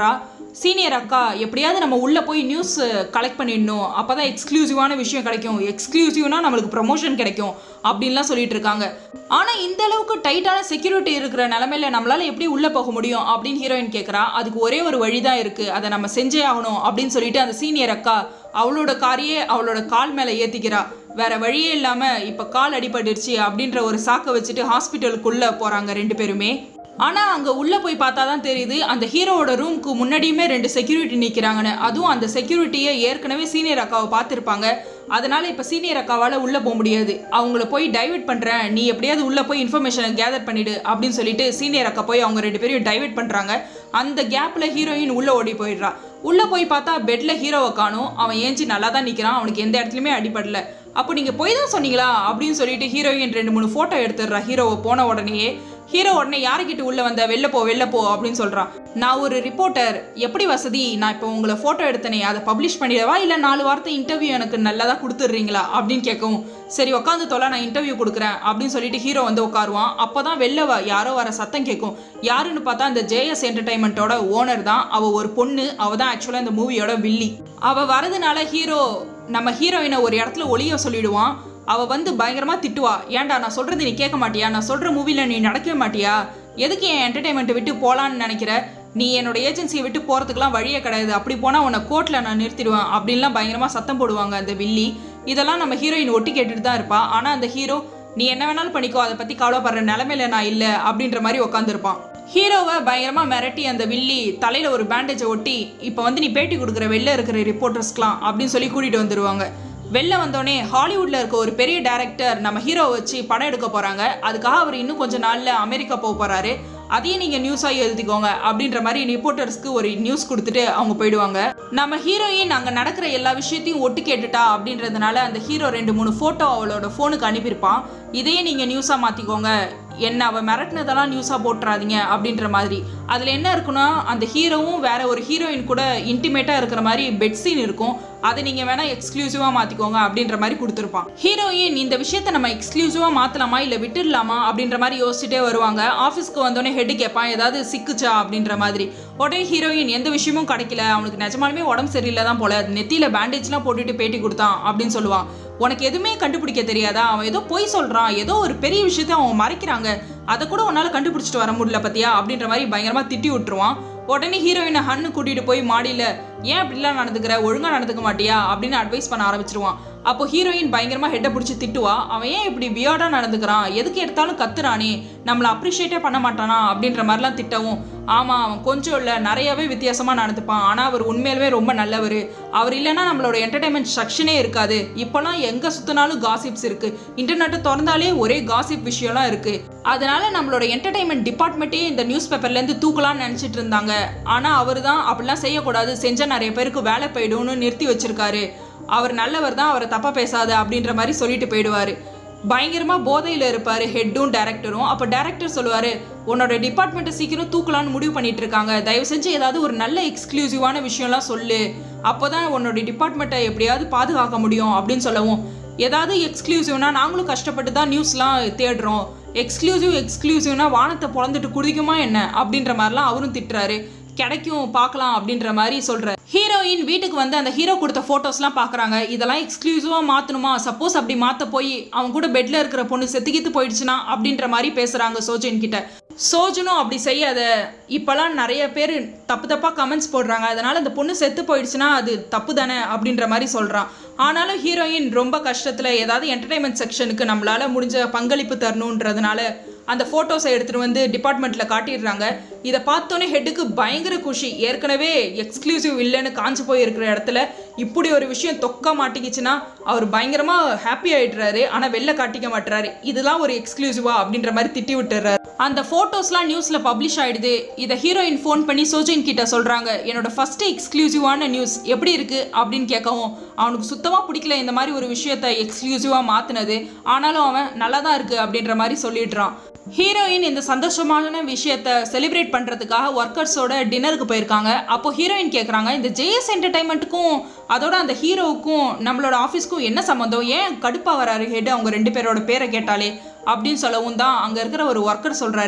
சீனியர் அக்கா எப்படியாவது நம்ம உள்ளே போய் நியூஸ் கலெக்ட் பண்ணிடணும் அப்போ தான் எக்ஸ்க்ளூசிவான விஷயம் கிடைக்கும் எக்ஸ்க்ளூசிவ்னா நம்மளுக்கு ப்ரமோஷன் கிடைக்கும் அப்படின்லாம் சொல்லிட்டு இருக்காங்க ஆனால் இந்த அளவுக்கு டைட்டான செக்யூரிட்டி இருக்கிற நிலமையில நம்மளால எப்படி உள்ளே போக முடியும் அப்படின்னு ஹீரோயின் கேட்குறா அதுக்கு ஒரே ஒரு வழி தான் இருக்குது அதை நம்ம செஞ்சே ஆகணும் அப்படின்னு சொல்லிட்டு அந்த சீனியர் அக்கா அவளோட காரையே அவளோட கால் மேலே ஏற்றிக்கிறா வேற வழியே இல்லாமல் இப்போ கால் அடிபட்டுருச்சு அப்படின்ற ஒரு சாக்கை வச்சுட்டு ஹாஸ்பிட்டலுக்குள்ளே போகிறாங்க ரெண்டு பேருமே ஆனால் அங்கே உள்ளே போய் பார்த்தா தான் தெரியுது அந்த ஹீரோவோட ரூமுக்கு முன்னாடியுமே ரெண்டு செக்யூரிட்டி நிற்கிறாங்கன்னு அதுவும் அந்த செக்யூரிட்டியை ஏற்கனவே சீனியர் அக்காவை பார்த்துருப்பாங்க அதனால இப்போ சீனியர் அக்காவால் உள்ளே போக முடியாது அவங்கள போய் டைவர்ட் பண்ணுறேன் நீ எப்படியாவது உள்ளே போய் இன்ஃபர்மேஷனை கேதர் பண்ணிடு அப்படின்னு சொல்லிட்டு சீனியர் அக்கா போய் அவங்க ரெண்டு பேரையும் டைவர்ட் பண்ணுறாங்க அந்த கேப்பில் ஹீரோயின் உள்ளே ஓடி போயிடுறா உள்ளே போய் பார்த்தா பெட்டில் ஹீரோவை காணும் அவன் ஏஞ்சி நல்லா தான் நிற்கிறான் அவனுக்கு எந்த இடத்துலையுமே அடிபடல அப்போ நீங்கள் போய் தான் சொன்னீங்களா அப்படின்னு சொல்லிட்டு ஹீரோயின் ரெண்டு மூணு ஃபோட்டோ எடுத்துடுறா ஹீரோவை போன உடனேயே ஹீரோ உடனே யாருக்கிட்ட உள்ள வந்த வெளில போ வெளில போ அப்படின்னு சொல்றான் நான் ஒரு ரிப்போர்ட்டர் எப்படி வசதி நான் இப்போ உங்களை ஃபோட்டோ எடுத்தனே அதை பப்ளிஷ் பண்ணிடவா இல்லை நாலு வாரத்தை இன்டர்வியூ எனக்கு நல்லதாக கொடுத்துட்றீங்களா அப்படின்னு கேட்கவும் சரி உட்காந்து தொலை நான் இன்டர்வியூ கொடுக்குறேன் அப்படின்னு சொல்லிட்டு ஹீரோ வந்து உட்காருவான் அப்போ தான் வெளில வ யாரோ வர சத்தம் கேட்கும் யாருன்னு பார்த்தா இந்த ஜேஎஸ் என்டர்டைன்மெண்ட்டோட ஓனர் தான் அவள் ஒரு பொண்ணு அவள் தான் ஆக்சுவலாக இந்த மூவியோட வில்லி அவள் வரதுனால ஹீரோ நம்ம ஹீரோயினை ஒரு இடத்துல ஒளிய சொல்லிடுவான் அவ வந்து பயங்கரமா திட்டுவா ஏன்டா நான் சொல்றது நீ கேட்க மாட்டியா நான் சொல்ற மூவில நீ நடக்கவே மாட்டியா எதுக்கு என் என்டர்டைன்மெண்ட் விட்டு போலான்னு நினைக்கிற நீ என்னோட ஏஜென்சியை விட்டு போறதுக்குலாம் வழியே கிடையாது அப்படி போனா உன்னை கோர்ட்ல நான் நிறுத்திடுவேன் அப்படின்லாம் பயங்கரமா சத்தம் போடுவாங்க அந்த வில்லி இதெல்லாம் நம்ம ஹீரோயின் ஒட்டி கேட்டுட்டு தான் இருப்பா ஆனா அந்த ஹீரோ நீ என்ன வேணாலும் பண்ணிக்கோ அதை பத்தி கவலைப்படுற நிலமையில நான் இல்ல அப்படின்ற மாதிரி உட்காந்துருப்பான் ஹீரோவை பயங்கரமா மிரட்டி அந்த வில்லி தலையில ஒரு பேண்டேஜை ஒட்டி இப்போ வந்து நீ பேட்டி கொடுக்குற வெளில இருக்கிற ரிப்போர்ட்டர்ஸ்க்குலாம் அப்படின்னு சொல்லி கூட்டிட்டு வந்துருவாங்க வெளில வந்தோடனே ஹாலிவுட்ல இருக்க ஒரு பெரிய டைரக்டர் நம்ம ஹீரோவை வச்சு படம் எடுக்க போறாங்க அதுக்காக அவர் இன்னும் கொஞ்ச நாள்ல அமெரிக்கா போக போறாரு அதையும் நீங்க நியூஸாக எழுதிக்கோங்க அப்படின்ற மாதிரி ரிப்போர்ட்டர்ஸ்க்கு ஒரு நியூஸ் கொடுத்துட்டு அவங்க போயிடுவாங்க நம்ம ஹீரோயின் அங்கே நடக்கிற எல்லா விஷயத்தையும் ஒட்டு கேட்டுட்டா அப்படின்றதுனால அந்த ஹீரோ ரெண்டு மூணு ஃபோட்டோ அவளோட ஃபோனுக்கு அனுப்பியிருப்பான் இதையே நீங்கள் நியூஸாக மாற்றிக்கோங்க என்ன அவள் மிரட்டினதெல்லாம் நியூஸாக போட்டுறாதீங்க அப்படின்ற மாதிரி அதில் என்ன இருக்குன்னா அந்த ஹீரோவும் வேற ஒரு ஹீரோயின் கூட இன்டிமேட்டாக இருக்கிற மாதிரி பெட் சீன் இருக்கும் அதை நீங்கள் வேணால் எக்ஸ்க்ளூசிவாக மாற்றிக்கோங்க அப்படின்ற மாதிரி கொடுத்துருப்பான் ஹீரோயின் இந்த விஷயத்தை நம்ம எக்ஸ்க்ளூசிவாக மாற்றலாமா இல்லை விட்டுடலாமா அப்படின்ற மாதிரி யோசிச்சுட்டே வருவாங்க ஆஃபீஸ்க்கு வந்தோடனே ஹெட் கேட்பான் ஏதாவது சிக்குச்சா அப்படின்ற மாதிரி உடனே ஹீரோயின் எந்த விஷயமும் கிடைக்கல அவனுக்கு நிஜமாலுமே உடம்பு சரியில்லை தான் போல நெத்தியில் பேண்டேஜ்லாம் போட்டுட்டு பேட்டி கொடுத்தான் அப்படின்னு சொல்லுவான் உனக்கு எதுவுமே கண்டுபிடிக்க தெரியாதா அவன் ஏதோ பொய் சொல்றான் ஏதோ ஒரு பெரிய விஷயத்த அவன் மறைக்கிறாங்க அதை கூட உன்னால கண்டுபிடிச்சிட்டு வர முடியல பத்தியா அப்படின்ற மாதிரி பயங்கரமா திட்டி விட்டுருவான் உடனே ஹீரோயினை ஹன்னு கூட்டிட்டு போய் மாடியில ஏன் அப்படிலாம் நடந்துக்கிற ஒழுங்கா நடந்துக்க மாட்டியா அப்படின்னு அட்வைஸ் பண்ண ஆரம்பிச்சிருவான் அப்போ ஹீரோயின் பயங்கரமா ஹெட்டை பிடிச்சி திட்டுவா அவன் ஏன் இப்படி வியர்டா நடந்துக்கிறான் எதுக்கு எடுத்தாலும் கத்துறானே நம்மளை அப்ரிஷியேட்டே பண்ண மாட்டானா அப்படின்ற மாதிரிலாம் திட்டவும் ஆமா அவன் கொஞ்சம் இல்லை நிறையவே வித்தியாசமா நடந்துப்பான் ஆனா அவர் உண்மையிலுமே ரொம்ப நல்லவர் அவர் இல்லைன்னா நம்மளோட என்டர்டைன்மெண்ட் செக்ஷனே இருக்காது இப்போலாம் எங்க சுத்தினாலும் காசிப்ஸ் இருக்கு இன்டர்நெட்டை திறந்தாலே ஒரே காசிப் விஷயம்லாம் இருக்கு அதனால நம்மளோட என்டர்டைன்மெண்ட் டிபார்ட்மெண்ட்டே இந்த நியூஸ் பேப்பர்லேருந்து தூக்கலாம்னு நினச்சிட்டு இருந்தாங்க ஆனால் அவர் தான் அப்படிலாம் செய்யக்கூடாது செஞ்சால் நிறைய பேருக்கு வேலை போயிடும்னு நிறுத்தி வச்சிருக்காரு அவர் நல்லவர் தான் அவரை தப்பாக பேசாத அப்படின்ற மாதிரி சொல்லிட்டு போயிடுவார் பயங்கரமாக போதையில் இருப்பார் ஹெட்டும் டேரக்டரும் அப்போ டேரக்டர் சொல்லுவார் உன்னோட டிபார்ட்மெண்ட்டை சீக்கிரம் தூக்கலான்னு முடிவு பண்ணிட்டு இருக்காங்க தயவு செஞ்சு ஏதாவது ஒரு நல்ல எக்ஸ்க்ளூசிவான விஷயம்லாம் சொல்லு அப்போ தான் உன்னோட டிபார்ட்மெண்ட்டை எப்படியாவது பாதுகாக்க முடியும் அப்படின்னு சொல்லவும் ஏதாவது எக்ஸ்க்ளூசிவ்னா நாங்களும் கஷ்டப்பட்டு தான் நியூஸ்லாம் தேடுறோம் எக்ஸ்க்ளூசிவ் எக்ஸ்க்ளூசிவ்னா வானத்தை பொழந்துட்டு குதிக்குமா என்ன அப்படின்ற மாதிரிலாம் அவரும் திட்டுறாரு கிடைக்கும் பார்க்கலாம் அப்படின்ற மாதிரி சொல்கிறார் ஹீரோயின் வீட்டுக்கு வந்து அந்த ஹீரோ கொடுத்த ஃபோட்டோஸ்லாம் பார்க்குறாங்க இதெல்லாம் எக்ஸ்க்ளூசிவாக மாற்றணுமா சப்போஸ் அப்படி மாற்ற போய் அவங்க கூட பெட்டில் இருக்கிற பொண்ணு செத்துக்கித்து போயிடுச்சுன்னா அப்படின்ற மாதிரி பேசுகிறாங்க சோஜன் கிட்ட சோஜனும் அப்படி செய்யாத இப்போலாம் நிறைய பேர் தப்பு தப்பாக கமெண்ட்ஸ் போடுறாங்க அதனால் அந்த பொண்ணு செத்து போயிடுச்சுன்னா அது தப்பு தானே அப்படின்ற மாதிரி சொல்கிறான் ஆனாலும் ஹீரோயின் ரொம்ப கஷ்டத்தில் ஏதாவது என்டர்டைன்மெண்ட் செக்ஷனுக்கு நம்மளால் முடிஞ்ச பங்களிப்பு தரணுன்றதுனால அந்த ஃபோட்டோஸை எடுத்துகிட்டு வந்து டிபார்ட்மெண்ட்டில் காட்டிடுறாங்க இதை பார்த்தோன்னே ஹெட்டுக்கு பயங்கர குஷி ஏற்கனவே எக்ஸ்க்ளூசிவ் இல்லைன்னு காஞ்சு போய் இருக்கிற இடத்துல இப்படி ஒரு விஷயம் தொக்க மாட்டிக்கிச்சுன்னா அவர் பயங்கரமாக ஹாப்பி ஆயிடுறாரு ஆனால் வெளில காட்டிக்க மாட்டுறாரு இதெல்லாம் ஒரு எக்ஸ்க்ளூசிவா அப்படின்ற மாதிரி திட்டி விட்டுறாரு அந்த ஃபோட்டோஸ்லாம் நியூஸில் பப்ளிஷ் ஆயிடுது இதை ஹீரோயின் ஃபோன் பண்ணி சோஜின் கிட்ட சொல்கிறாங்க என்னோட ஃபர்ஸ்ட் எக்ஸ்க்ளூசிவான நியூஸ் எப்படி இருக்குது அப்படின்னு கேட்கவும் அவனுக்கு சுத்தமாக பிடிக்கல இந்த மாதிரி ஒரு விஷயத்த எக்ஸ்க்ளூசிவாக மாற்றினது ஆனாலும் அவன் நல்லா தான் இருக்குது அப்படின்ற மாதிரி சொல்லிடுறான் ஹீரோயின் இந்த சந்தோஷமான விஷயத்த செலிப்ரேட் பண்ணுறதுக்காக ஒர்க்கர்ஸோட டின்னருக்கு போயிருக்காங்க அப்போ ஹீரோயின் கேட்குறாங்க இந்த ஜேஎஸ் என்டர்டைன்மெண்ட்டுக்கும் அதோட அந்த ஹீரோவுக்கும் நம்மளோட ஆஃபீஸ்க்கும் என்ன சம்மந்தம் ஏன் கடுப்பாக வராரு ஹெட் அவங்க ரெண்டு பேரோட பேரை கேட்டாலே அப்படின்னு சொல்லவும் தான் அங்கே இருக்கிற ஒரு ஒர்க்கர் சொல்கிறாரு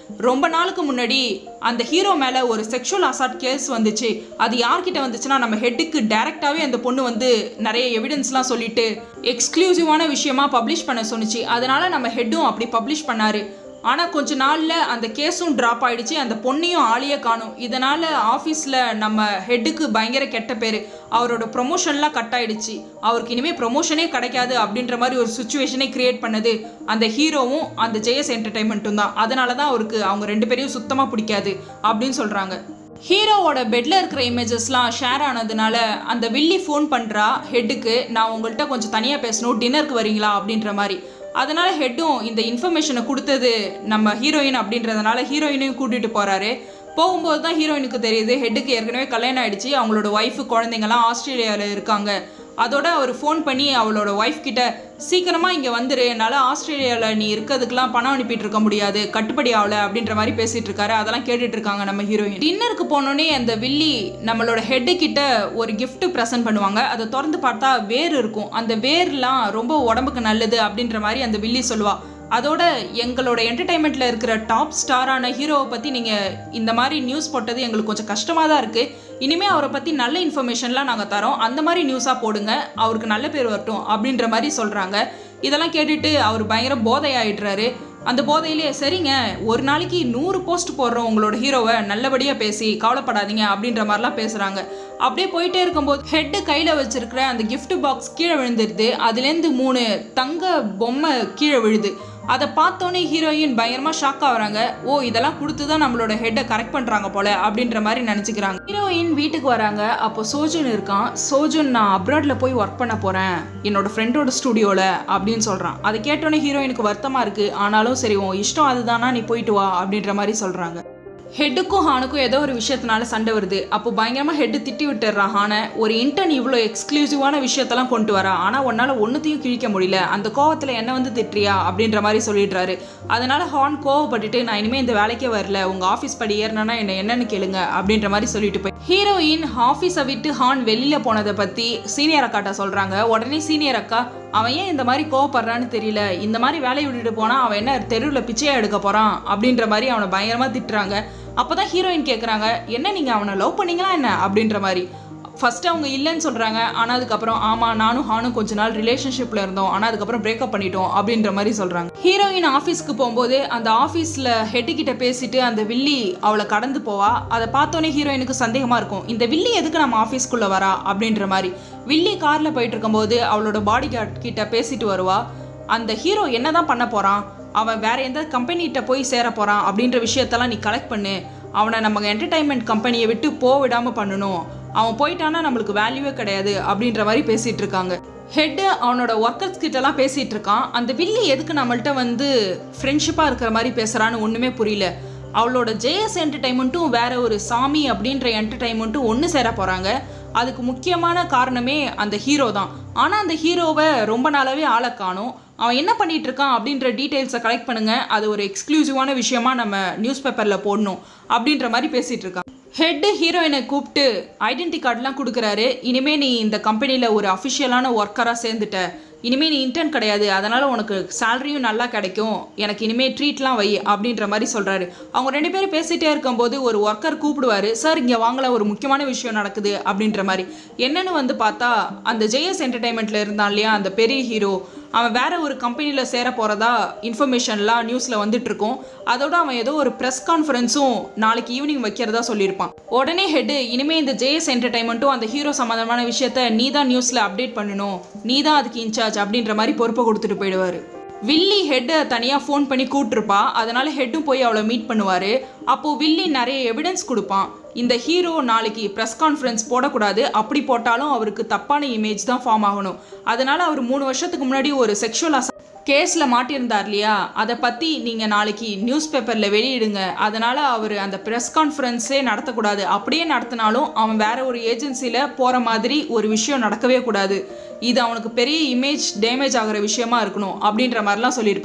ரொம்ப நாளுக்கு முன்னாடி அந்த ஹீரோ மேலே ஒரு செக்ஷுவல் அசால்ட் கேஸ் வந்துச்சு அது யார்கிட்ட வந்துச்சுன்னா நம்ம ஹெட்டுக்கு டைரெக்டாகவே அந்த பொண்ணு வந்து நிறைய எவிடன்ஸ்லாம் சொல்லிட்டு எக்ஸ்க்ளூசிவான விஷயமா பப்ளிஷ் பண்ண சொன்னுச்சு அதனால நம்ம ஹெட்டும் அப்படி பப்ளிஷ் பண்ணாரு ஆனால் கொஞ்ச நாளில் அந்த கேஸும் ட்ராப் ஆயிடுச்சு அந்த பொண்ணையும் ஆளையே காணும் இதனால் ஆஃபீஸில் நம்ம ஹெட்டுக்கு பயங்கர கெட்ட பேர் அவரோட ப்ரொமோஷன்லாம் கட் ஆயிடுச்சு அவருக்கு இனிமேல் ப்ரொமோஷனே கிடைக்காது அப்படின்ற மாதிரி ஒரு சுச்சுவேஷனே கிரியேட் பண்ணது அந்த ஹீரோவும் அந்த ஜெயஸ் என்டர்டைன்மெண்ட்டும் தான் அதனால தான் அவருக்கு அவங்க ரெண்டு பேரையும் சுத்தமாக பிடிக்காது அப்படின்னு சொல்கிறாங்க ஹீரோவோட பெட்டில் இருக்கிற இமேஜஸ்லாம் ஷேர் ஆனதுனால அந்த வில்லி ஃபோன் பண்ணுறா ஹெட்டுக்கு நான் உங்கள்கிட்ட கொஞ்சம் தனியாக பேசணும் டின்னருக்கு வரீங்களா அப்படின்ற மாதிரி அதனால ஹெட்டும் இந்த இன்ஃபர்மேஷனை கொடுத்தது நம்ம ஹீரோயின் அப்படின்றதுனால ஹீரோயினையும் கூட்டிகிட்டு போகிறாரு போகும்போது தான் ஹீரோயினுக்கு தெரியுது ஹெட்டுக்கு ஏற்கனவே கல்யாணம் ஆயிடுச்சு அவங்களோட ஒய்ஃபு குழந்தைங்கலாம் ஆஸ்திரேலியாவில் இருக்காங்க அதோட அவர் ஃபோன் பண்ணி அவளோட ஒய்ஃப் கிட்ட சீக்கிரமாக இங்கே வந்துரு என்னால் ஆஸ்திரேலியாவில் நீ இருக்கிறதுக்கெலாம் பணம் அனுப்பிட்டு இருக்க முடியாது கட்டுப்படி ஆகல அப்படின்ற மாதிரி பேசிட்டு இருக்காரு அதெல்லாம் கேட்டுட்டு இருக்காங்க நம்ம ஹீரோயின் டின்னருக்கு போனோடனே அந்த வில்லி நம்மளோட ஹெட்டு கிட்ட ஒரு gift ப்ரெசென்ட் பண்ணுவாங்க அதை திறந்து பார்த்தா வேர் இருக்கும் அந்த வேர்லாம் ரொம்ப உடம்புக்கு நல்லது அப்படின்ற மாதிரி அந்த வில்லி சொல்லுவா அதோட எங்களோட என்டர்டைன்மெண்ட்டில் இருக்கிற டாப் ஸ்டாரான ஹீரோவை பற்றி நீங்கள் இந்த மாதிரி நியூஸ் போட்டது எங்களுக்கு கொஞ்சம் கஷ்டமாக தான் இருக்குது இனிமேல் அவரை பற்றி நல்ல இன்ஃபர்மேஷன்லாம் நாங்கள் தரோம் அந்த மாதிரி நியூஸாக போடுங்க அவருக்கு நல்ல பேர் வரட்டும் அப்படின்ற மாதிரி சொல்கிறாங்க இதெல்லாம் கேட்டுட்டு அவர் பயங்கர போதை ஆயிடுறாரு அந்த போதையிலே சரிங்க ஒரு நாளைக்கு நூறு போஸ்ட் போடுறோம் உங்களோட ஹீரோவை நல்லபடியாக பேசி கவலைப்படாதீங்க அப்படின்ற மாதிரிலாம் பேசுகிறாங்க அப்படியே போயிட்டே இருக்கும்போது ஹெட்டு கையில் வச்சிருக்கிற அந்த gift பாக்ஸ் கீழே விழுந்துருது அதுலேருந்து மூணு தங்க பொம்மை கீழே விழுது அதை பார்த்தோன்னே ஹீரோயின் பயங்கரமாக ஷாக் ஆகுறாங்க ஓ இதெல்லாம் கொடுத்து தான் நம்மளோட ஹெட்டை கரெக்ட் பண்ணுறாங்க போல அப்படின்ற மாதிரி நினச்சிக்கிறாங்க ஹீரோயின் வீட்டுக்கு வராங்க அப்போ சோஜன் இருக்கான் சோஜன் நான் அப்ராடில் போய் ஒர்க் பண்ண போகிறேன் என்னோட ஃப்ரெண்டோட ஸ்டுடியோவில் அப்படின்னு சொல்கிறான் அதை கேட்டோன்னே ஹீரோயினுக்கு வருத்தமாக இருக்குது ஆனாலும் சரி உன் இஷ்டம் அதுதானா நீ போயிட்டு வா அப்படின்ற மாதிரி சொல்கிறாங்க ஹெட்டுக்கும் ஹானுக்கும் ஏதோ ஒரு விஷயத்தினால சண்டை வருது அப்போ பயங்கரமாக ஹெட்டு திட்டி விட்டுறான் ஹானை ஒரு இன்டர்ன் இவ்வளோ எக்ஸ்க்ளூசிவான விஷயத்தெல்லாம் கொண்டு வரா ஆனால் உன்னால் ஒன்றுத்தையும் கிழிக்க முடியல அந்த கோவத்தில் என்ன வந்து திட்டுறியா அப்படின்ற மாதிரி சொல்லிடுறாரு அதனால ஹான் கோவப்பட்டுட்டு நான் இனிமேல் இந்த வேலைக்கே வரல உங்கள் ஆஃபீஸ் படி ஏறினா என்ன என்னன்னு கேளுங்க அப்படின்ற மாதிரி சொல்லிட்டு போய் ஹீரோயின் ஆஃபீஸை விட்டு ஹான் வெளியில் போனதை பற்றி சீனியர் அக்காட்ட சொல்கிறாங்க உடனே சீனியர் அக்கா அவன் ஏன் இந்த மாதிரி கோவப்படுறான்னு தெரியல இந்த மாதிரி வேலையை விட்டுட்டு போனால் அவன் என்ன தெருவில் பிச்சையா எடுக்க போகிறான் அப்படின்ற மாதிரி அவனை பயங்கரமாக திட்டுறாங்க அப்போ தான் ஹீரோயின் கேட்குறாங்க என்ன நீங்கள் அவனை லவ் பண்ணீங்களா என்ன அப்படின்ற மாதிரி ஃபர்ஸ்ட் அவங்க இல்லைன்னு சொல்கிறாங்க ஆனால் அதுக்கப்புறம் ஆமாம் நானும் ஹானும் கொஞ்ச நாள் ரிலேஷன்ஷிப்பில் இருந்தோம் ஆனால் அதுக்கப்புறம் பிரேக்கப் பண்ணிட்டோம் அப்படின்ற மாதிரி சொல்கிறாங்க ஹீரோயின் ஆஃபீஸ்க்கு போகும்போது அந்த ஆஃபீஸில் ஹெட்டு கிட்ட பேசிட்டு அந்த வில்லி அவளை கடந்து போவா அதை பார்த்தோன்னே ஹீரோயினுக்கு சந்தேகமாக இருக்கும் இந்த வில்லி எதுக்கு நம்ம ஆஃபீஸ்க்குள்ளே வரா அப்படின்ற மாதிரி வில்லி காரில் போயிட்டு இருக்கும்போது அவளோட பாடி கார்ட் கிட்ட பேசிட்டு வருவா அந்த ஹீரோ என்னதான் பண்ண போகிறான் அவன் வேற எந்த கம்பெனிகிட்ட போய் சேர போகிறான் அப்படின்ற விஷயத்தெல்லாம் நீ கலெக்ட் பண்ணு அவனை நம்ம என்டர்டைன்மெண்ட் கம்பெனியை விட்டு போக விடாமல் பண்ணணும் அவன் போயிட்டானா நம்மளுக்கு வேல்யூவே கிடையாது அப்படின்ற மாதிரி பேசிட்டு இருக்காங்க ஹெட்டு அவனோட ஒர்க்கர்ஸ் கிட்டலாம் பேசிட்டு இருக்கான் அந்த வில்லி எதுக்கு நம்மள்ட்ட வந்து ஃப்ரெண்ட்ஷிப்பாக இருக்கிற மாதிரி பேசுகிறான்னு ஒன்றுமே புரியல அவளோட ஜேஎஸ் என்டர்டைன்மெண்ட்டும் வேற ஒரு சாமி அப்படின்ற என்டர்டைன்மெண்ட்டும் ஒன்று சேர போகிறாங்க அதுக்கு முக்கியமான காரணமே அந்த ஹீரோ தான் ஆனால் அந்த ஹீரோவை ரொம்ப நாளாவே ஆளை காணும் அவன் என்ன பண்ணிட்டு இருக்கான் அப்படின்ற டீட்டெயில்ஸை கலெக்ட் பண்ணுங்க அது ஒரு எக்ஸ்க்ளூசிவான விஷயமா நம்ம நியூஸ் பேப்பரில் போடணும் அப்படின்ற மாதிரி பேசிட்டு இருக்கான் ஹெட்டு ஹீரோயினை கூப்பிட்டு ஐடென்டி கார்டெலாம் கொடுக்குறாரு இனிமே நீ இந்த கம்பெனியில் ஒரு அஃபிஷியலான ஒர்க்கராக சேர்ந்துட்ட இனிமே நீ இன்டர்ன் கிடையாது அதனால் உனக்கு சேலரியும் நல்லா கிடைக்கும் எனக்கு இனிமேல் ட்ரீட்லாம் வை அப்படின்ற மாதிரி சொல்கிறாரு அவங்க ரெண்டு பேரும் பேசிகிட்டே இருக்கும்போது ஒரு ஒர்க்கர் கூப்பிடுவாரு சார் இங்கே வாங்கல ஒரு முக்கியமான விஷயம் நடக்குது அப்படின்ற மாதிரி என்னன்னு வந்து பார்த்தா அந்த ஜேஎஸ் என்டர்டைன்மெண்ட்டில் இருந்தான் இல்லையா அந்த பெரிய ஹீரோ அவன் வேற ஒரு கம்பெனியில் சேர போகிறதா இன்ஃபர்மேஷன்லாம் நியூஸில் வந்துட்டு இருக்கும் அதோட அவன் ஏதோ ஒரு ப்ரெஸ் கான்ஃபரன்ஸும் நாளைக்கு ஈவினிங் வைக்கிறதா சொல்லியிருப்பான் உடனே ஹெட் இனிமே இந்த ஜேஎஸ் என்டர்டைன்மெண்ட்டும் அந்த ஹீரோ சம்மந்தமான விஷயத்த நீ தான் நியூஸில் அப்டேட் பண்ணணும் நீ தான் அதுக்கு இன்சார்ஜ் அப்படின்ற மாதிரி பொறுப்பை கொடுத்துட்டு போயிடுவார் வில்லி ஹெட்டை தனியாக ஃபோன் பண்ணி கூப்பிட்ருப்பா அதனால ஹெட்டும் போய் அவளை மீட் பண்ணுவார் அப்போது வில்லி நிறைய எவிடன்ஸ் கொடுப்பான் இந்த ஹீரோ நாளைக்கு ப்ரெஸ் கான்ஃபரன்ஸ் போடக்கூடாது அப்படி போட்டாலும் அவருக்கு தப்பான இமேஜ் தான் ஃபார்ம் ஆகணும் அதனால அவர் மூணு வருஷத்துக்கு முன்னாடி ஒரு செக்ஷுவல் அச கேஸில் மாட்டியிருந்தார் இல்லையா அதை பற்றி நீங்கள் நாளைக்கு நியூஸ் பேப்பரில் வெளியிடுங்க அதனால் அவர் அந்த ப்ரெஸ் கான்ஃபரன்ஸே நடத்தக்கூடாது அப்படியே நடத்தினாலும் அவன் வேற ஒரு ஏஜென்சியில் போகிற மாதிரி ஒரு விஷயம் நடக்கவே கூடாது இது அவனுக்கு பெரிய இமேஜ் டேமேஜ் ஆகிற விஷயமா இருக்கணும் அப்படின்ற மாதிரிலாம் சொல்லியிருப்பாங்க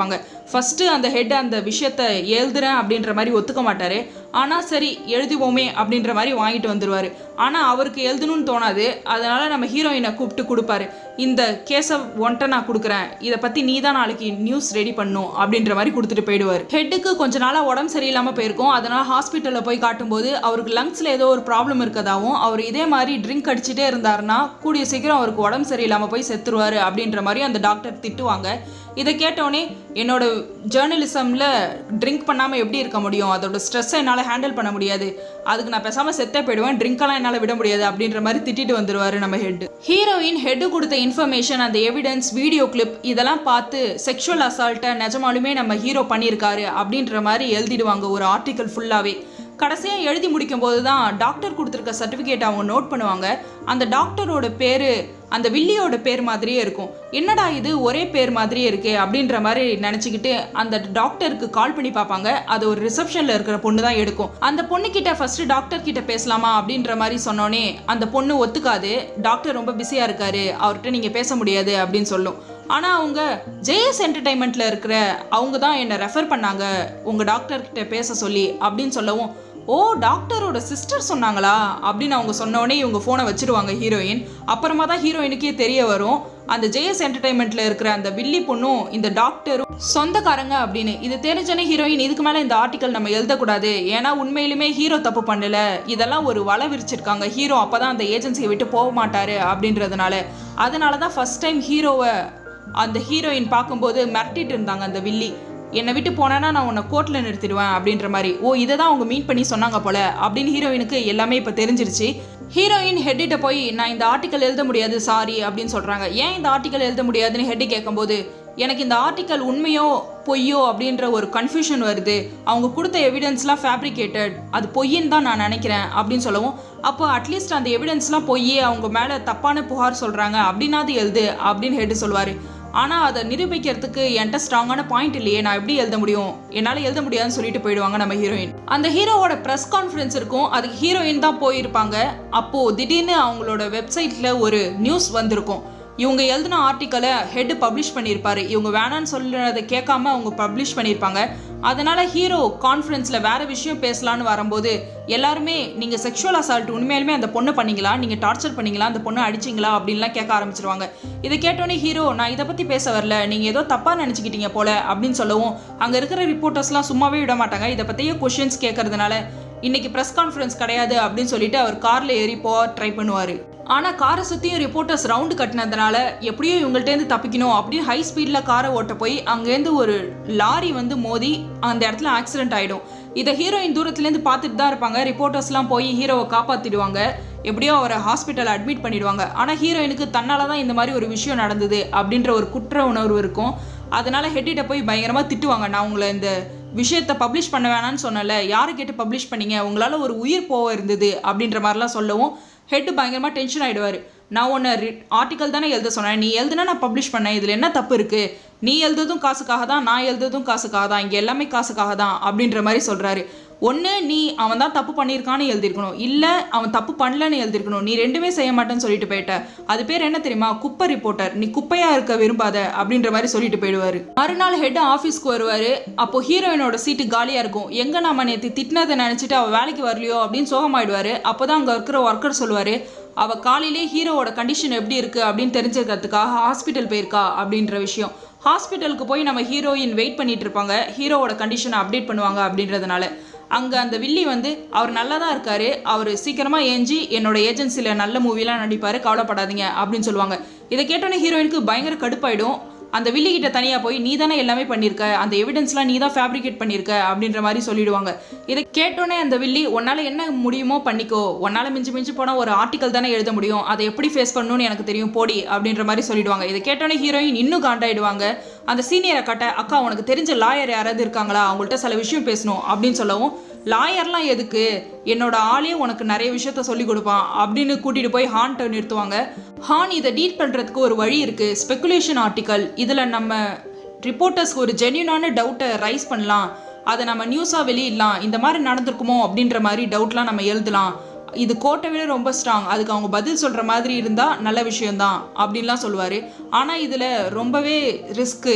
ஃபஸ்ட்டு அந்த ஹெட் அந்த விஷயத்த எழுதுறேன் அப்படின்ற மாதிரி ஒத்துக்க மாட்டார் ஆனால் சரி எழுதுவோமே அப்படின்ற மாதிரி வாங்கிட்டு வந்துடுவார் ஆனால் அவருக்கு எழுதணும்னு தோணாது அதனால் நம்ம ஹீரோயினை கூப்பிட்டு கொடுப்பாரு இந்த கேஸை ஒன்ட்ட நான் கொடுக்குறேன் இதை பற்றி நீ தான் நாளைக்கு நியூஸ் ரெடி பண்ணும் அப்படின்ற மாதிரி கொடுத்துட்டு போயிடுவார் ஹெட்டுக்கு கொஞ்ச நாளாக உடம்பு சரியில்லாமல் போயிருக்கும் அதனால் ஹாஸ்பிட்டலில் போய் காட்டும்போது அவருக்கு லங்ஸில் ஏதோ ஒரு ப்ராப்ளம் இருக்கதாவும் அவர் இதே மாதிரி ட்ரிங்க் அடிச்சுட்டே இருந்தாருன்னா கூடிய சீக்கிரம் அவருக்கு உடம்பு சரியில்லாமல் போய் செத்துருவார் அப்படின்ற மாதிரி அந்த டாக்டர் திட்டுவாங்க இதை கேட்டோடனே என்னோட ஜேர்னலிசமில் ட்ரிங்க் பண்ணாமல் எப்படி இருக்க முடியும் அதோட ஸ்ட்ரெஸ்ஸை என்னால் ஹேண்டில் பண்ண முடியாது அதுக்கு நான் பேசாமல் செத்தே போயிடுவேன் ட்ரிங்க்கெல்லாம் என்னால் விட முடியாது அப்படின்ற மாதிரி திட்டிட்டு வந்துடுவார் நம்ம ஹெட் ஹீரோயின் ஹெட்டு கொடுத்த இன்ஃபர்மேஷன் அந்த எவிடன்ஸ் வீடியோ கிளிப் இதெல்லாம் பார்த்து செக்ஷுவல் அசால்ட்டை நிஜமாலுமே நம்ம ஹீரோ பண்ணியிருக்காரு அப்படின்ற மாதிரி எழுதிடுவாங்க ஒரு ஆர்டிக்கல் ஃபுல்லாகவே கடைசியாக எழுதி முடிக்கும் போது தான் டாக்டர் கொடுத்துருக்க சர்டிஃபிகேட் அவங்க நோட் பண்ணுவாங்க அந்த டாக்டரோட பேர் அந்த வில்லியோட பேர் மாதிரியே இருக்கும் என்னடா இது ஒரே பேர் மாதிரியே இருக்கே அப்படின்ற மாதிரி நினச்சிக்கிட்டு அந்த டாக்டருக்கு கால் பண்ணி பார்ப்பாங்க அது ஒரு ரிசப்ஷனில் இருக்கிற பொண்ணு தான் எடுக்கும் அந்த பொண்ணுக்கிட்ட ஃபஸ்ட்டு டாக்டர் கிட்ட பேசலாமா அப்படின்ற மாதிரி சொன்னோன்னே அந்த பொண்ணு ஒத்துக்காது டாக்டர் ரொம்ப பிஸியாக இருக்காரு அவர்கிட்ட நீங்கள் பேச முடியாது அப்படின்னு சொல்லும் ஆனால் அவங்க ஜேஎஸ் என்டர்டைன்மெண்ட்டில் இருக்கிற அவங்க தான் என்னை ரெஃபர் பண்ணாங்க உங்கள் டாக்டர்கிட்ட பேச சொல்லி அப்படின்னு சொல்லவும் ஓ டாக்டரோட சிஸ்டர் சொன்னாங்களா அப்படின்னு அவங்க சொன்னோடனே இவங்க ஃபோனை வச்சிருவாங்க ஹீரோயின் அப்புறமா தான் ஹீரோயினுக்கே தெரிய வரும் அந்த ஜேஎஸ் என்டர்டைன்மெண்ட்டில் இருக்கிற அந்த வில்லி பொண்ணும் இந்த டாக்டரும் சொந்தக்காரங்க அப்படின்னு இது தெரிஞ்சோன்னே ஹீரோயின் இதுக்கு மேலே இந்த ஆர்டிக்கல் நம்ம எழுதக்கூடாது ஏன்னா உண்மையிலுமே ஹீரோ தப்பு பண்ணல இதெல்லாம் ஒரு வலை விரிச்சிருக்காங்க ஹீரோ அப்போ தான் அந்த ஏஜென்சியை விட்டு போக மாட்டாரு அப்படின்றதுனால அதனால தான் ஃபஸ்ட் டைம் ஹீரோவை அந்த ஹீரோயின் பார்க்கும்போது மிரட்டிட்டு இருந்தாங்க அந்த வில்லி என்னை விட்டு போனேன்னா நான் உன்னை கோர்ட்டில் நிறுத்திடுவேன் அப்படின்ற மாதிரி ஓ இதை தான் அவங்க மீட் பண்ணி சொன்னாங்க போல அப்படின்னு ஹீரோயினுக்கு எல்லாமே இப்போ தெரிஞ்சிருச்சு ஹீரோயின் ஹெட்டிட்ட போய் நான் இந்த ஆர்டிக்கல் எழுத முடியாது சாரி அப்படின்னு சொல்கிறாங்க ஏன் இந்த ஆர்டிக்கல் எழுத முடியாதுன்னு ஹெட்டி கேட்கும்போது எனக்கு இந்த ஆர்டிக்கல் உண்மையோ பொய்யோ அப்படின்ற ஒரு கன்ஃபியூஷன் வருது அவங்க கொடுத்த எவிடன்ஸ்லாம் ஃபேப்ரிகேட்டட் அது பொய்ன்னு தான் நான் நினைக்கிறேன் அப்படின்னு சொல்லவும் அப்போ அட்லீஸ்ட் அந்த எவிடன்ஸ்லாம் பொய்யே அவங்க மேலே தப்பான புகார் சொல்கிறாங்க அப்படின்னாது எழுது அப்படின்னு ஹெட்டு சொல்லுவார் ஆனால் அதை நிரூபிக்கிறதுக்கு என்கிட்ட ஸ்ட்ராங்கான பாயிண்ட் இல்லையே நான் எப்படி எழுத முடியும் என்னால் எழுத முடியாதுன்னு சொல்லிட்டு போயிடுவாங்க நம்ம ஹீரோயின் அந்த ஹீரோவோட ப்ரெஸ் கான்ஃபரன்ஸ் இருக்கும் அதுக்கு ஹீரோயின் தான் போயிருப்பாங்க அப்போது திடீர்னு அவங்களோட வெப்சைட்டில் ஒரு நியூஸ் வந்திருக்கும் இவங்க எழுதின ஆர்டிக்கலை ஹெட் பப்ளிஷ் பண்ணியிருப்பாரு இவங்க வேணான்னு சொல்லுறதை கேட்காம அவங்க பப்ளிஷ் பண்ணியிருப்பாங்க அதனால ஹீரோ கான்ஃபரன்ஸில் வேற விஷயம் பேசலான்னு வரும்போது எல்லாருமே நீங்கள் செக்ஷுவல் அசால்ட் உண்மையாலுமே அந்த பொண்ணு பண்ணீங்களா நீங்கள் டார்ச்சர் பண்ணீங்களா அந்த பொண்ணு அடிச்சிங்களா அப்படின்லாம் கேட்க ஆரம்பிச்சிருவாங்க இதை கேட்டோன்னே ஹீரோ நான் இதை பற்றி பேச வரல நீங்கள் ஏதோ தப்பாக நினச்சிக்கிட்டீங்க போல அப்படின்னு சொல்லவும் அங்கே இருக்கிற ரிப்போர்ட்டர்ஸ்லாம் சும்மாவே விட மாட்டாங்க இதை பற்றியே கொஷின்ஸ் கேட்கறதுனால இன்னைக்கு ப்ரெஸ் கான்ஃபரன்ஸ் கிடையாது அப்படின்னு சொல்லிட்டு அவர் காரில் ஏறி போக ட்ரை பண்ணுவார் ஆனால் காரை சுற்றியும் ரிப்போர்ட்டர்ஸ் ரவுண்டு கட்டினதுனால எப்படியோ இவங்கள்ட்டேருந்து தப்பிக்கணும் அப்படின்னு ஹை ஸ்பீடில் காரை ஓட்ட போய் அங்கேருந்து ஒரு லாரி வந்து மோதி அந்த இடத்துல ஆக்சிடென்ட் ஆகிடும் இதை ஹீரோயின் தூரத்துலேருந்து பார்த்துட்டு தான் இருப்பாங்க ரிப்போர்ட்டர்ஸ்லாம் போய் ஹீரோவை காப்பாற்றிடுவாங்க எப்படியோ அவரை ஹாஸ்பிட்டல் அட்மிட் பண்ணிடுவாங்க ஆனால் ஹீரோயினுக்கு தன்னால தான் இந்த மாதிரி ஒரு விஷயம் நடந்தது அப்படின்ற ஒரு குற்ற உணர்வு இருக்கும் அதனால ஹெட்டிட்ட போய் பயங்கரமாக திட்டுவாங்க நான் உங்களை இந்த விஷயத்தை பப்ளிஷ் பண்ண வேணாம்னு சொன்னல யாரை கேட்டு பப்ளிஷ் பண்ணீங்க உங்களால் ஒரு உயிர் போக இருந்தது அப்படின்ற மாதிரிலாம் சொல்லவும் ஹெட் பயங்கரமாக டென்ஷன் ஆகிடுவார் நான் ஒன்று ஆர்டிக்கல் தானே எழுத சொன்னேன் நீ எழுதுனா நான் பப்ளிஷ் பண்ணேன் இதில் என்ன தப்பு இருக்குது நீ எழுதுறதும் காசுக்காக தான் நான் எழுதுறதும் காசுக்காக தான் இங்கே எல்லாமே காசுக்காக தான் அப்படின்ற மாதிரி சொல்கிறாரு ஒன்று நீ அவன் தான் தப்பு பண்ணியிருக்கான்னு எழுதியிருக்கணும் இல்லை அவன் தப்பு பண்ணலன்னு எழுதியிருக்கணும் நீ ரெண்டுமே செய்ய மாட்டேன்னு சொல்லிட்டு போயிட்ட அது பேர் என்ன தெரியுமா குப்பை ரிப்போர்ட்டர் நீ குப்பையா இருக்க விரும்பாத அப்படின்ற மாதிரி சொல்லிட்டு போயிடுவாரு மறுநாள் ஹெட் ஆஃபீஸ்க்கு வருவாரு அப்போ ஹீரோயினோட சீட்டு காலியா இருக்கும் எங்க நாம நேற்று திட்டினதை நினைச்சிட்டு அவ வேலைக்கு வரலையோ அப்படின்னு சோகமாயிடுவாரு அப்போதான் அங்க இருக்கிற ஒர்க்கர் சொல்லுவாரு அவ காலையிலே ஹீரோவோட கண்டிஷன் எப்படி இருக்கு அப்படின்னு தெரிஞ்சுக்கிறதுக்காக ஹாஸ்பிட்டல் போயிருக்கா அப்படின்ற விஷயம் ஹாஸ்பிட்டலுக்கு போய் நம்ம ஹீரோயின் வெயிட் பண்ணிட்டு இருப்பாங்க ஹீரோவோட கண்டிஷனை அப்டேட் பண்ணுவாங்க அப்படின்றதுனால அங்கே அந்த வில்லி வந்து அவர் நல்லா தான் இருக்காரு அவர் சீக்கிரமாக ஏஞ்சி என்னோட ஏஜென்சியில் நல்ல மூவிலாம் நடிப்பார் கவலைப்படாதீங்க அப்படின்னு சொல்லுவாங்க இதை கேட்டோன்னே ஹீரோயினுக்கு பயங்கர கடுப்பாயிடும் அந்த வில்லி கிட்ட தனியாக போய் நீ தானே எல்லாமே பண்ணியிருக்க அந்த எவிடன்ஸ்லாம் நீ தான் ஃபேப்ரிகேட் பண்ணியிருக்க அப்படின்ற மாதிரி சொல்லிடுவாங்க இதை கேட்டோன்னே அந்த வில்லி உன்னால் என்ன முடியுமோ பண்ணிக்கோ உன்னால் மிஞ்சி மிஞ்சி போனால் ஒரு ஆர்டிக்கல் தானே எழுத முடியும் அதை எப்படி ஃபேஸ் பண்ணணும்னு எனக்கு தெரியும் போடி அப்படின்ற மாதிரி சொல்லிடுவாங்க இதை கேட்டோன்னே ஹீரோயின் இன்னும் காண்டாயிடுவாங்க அந்த சீனியரை கட்ட அக்கா உனக்கு தெரிஞ்ச லாயர் யாராவது இருக்காங்களா அவங்கள்ட்ட சில விஷயம் பேசணும் அப்படின்னு சொல்லவும் லாயர்லாம் எதுக்கு என்னோட ஆளே உனக்கு நிறைய விஷயத்த சொல்லி கொடுப்பான் அப்படின்னு கூட்டிட்டு போய் ஹான்ட்ட நிறுத்துவாங்க ஹான் இதை டீட் பண்ணுறதுக்கு ஒரு வழி இருக்கு ஸ்பெகுலேஷன் ஆர்டிக்கல் இதில் நம்ம ரிப்போர்ட்டர்ஸ்க்கு ஒரு ஜென்யூனான டவுட்டை ரைஸ் பண்ணலாம் அதை நம்ம நியூஸாக வெளியிடலாம் இந்த மாதிரி நடந்திருக்குமோ அப்படின்ற மாதிரி டவுட்லாம் நம்ம எழுதலாம் இது கோட்டை விட ரொம்ப ஸ்ட்ராங் அதுக்கு அவங்க பதில் சொல்கிற மாதிரி இருந்தால் நல்ல விஷயம்தான் அப்படின்லாம் சொல்லுவார் ஆனால் இதில் ரொம்பவே ரிஸ்க்கு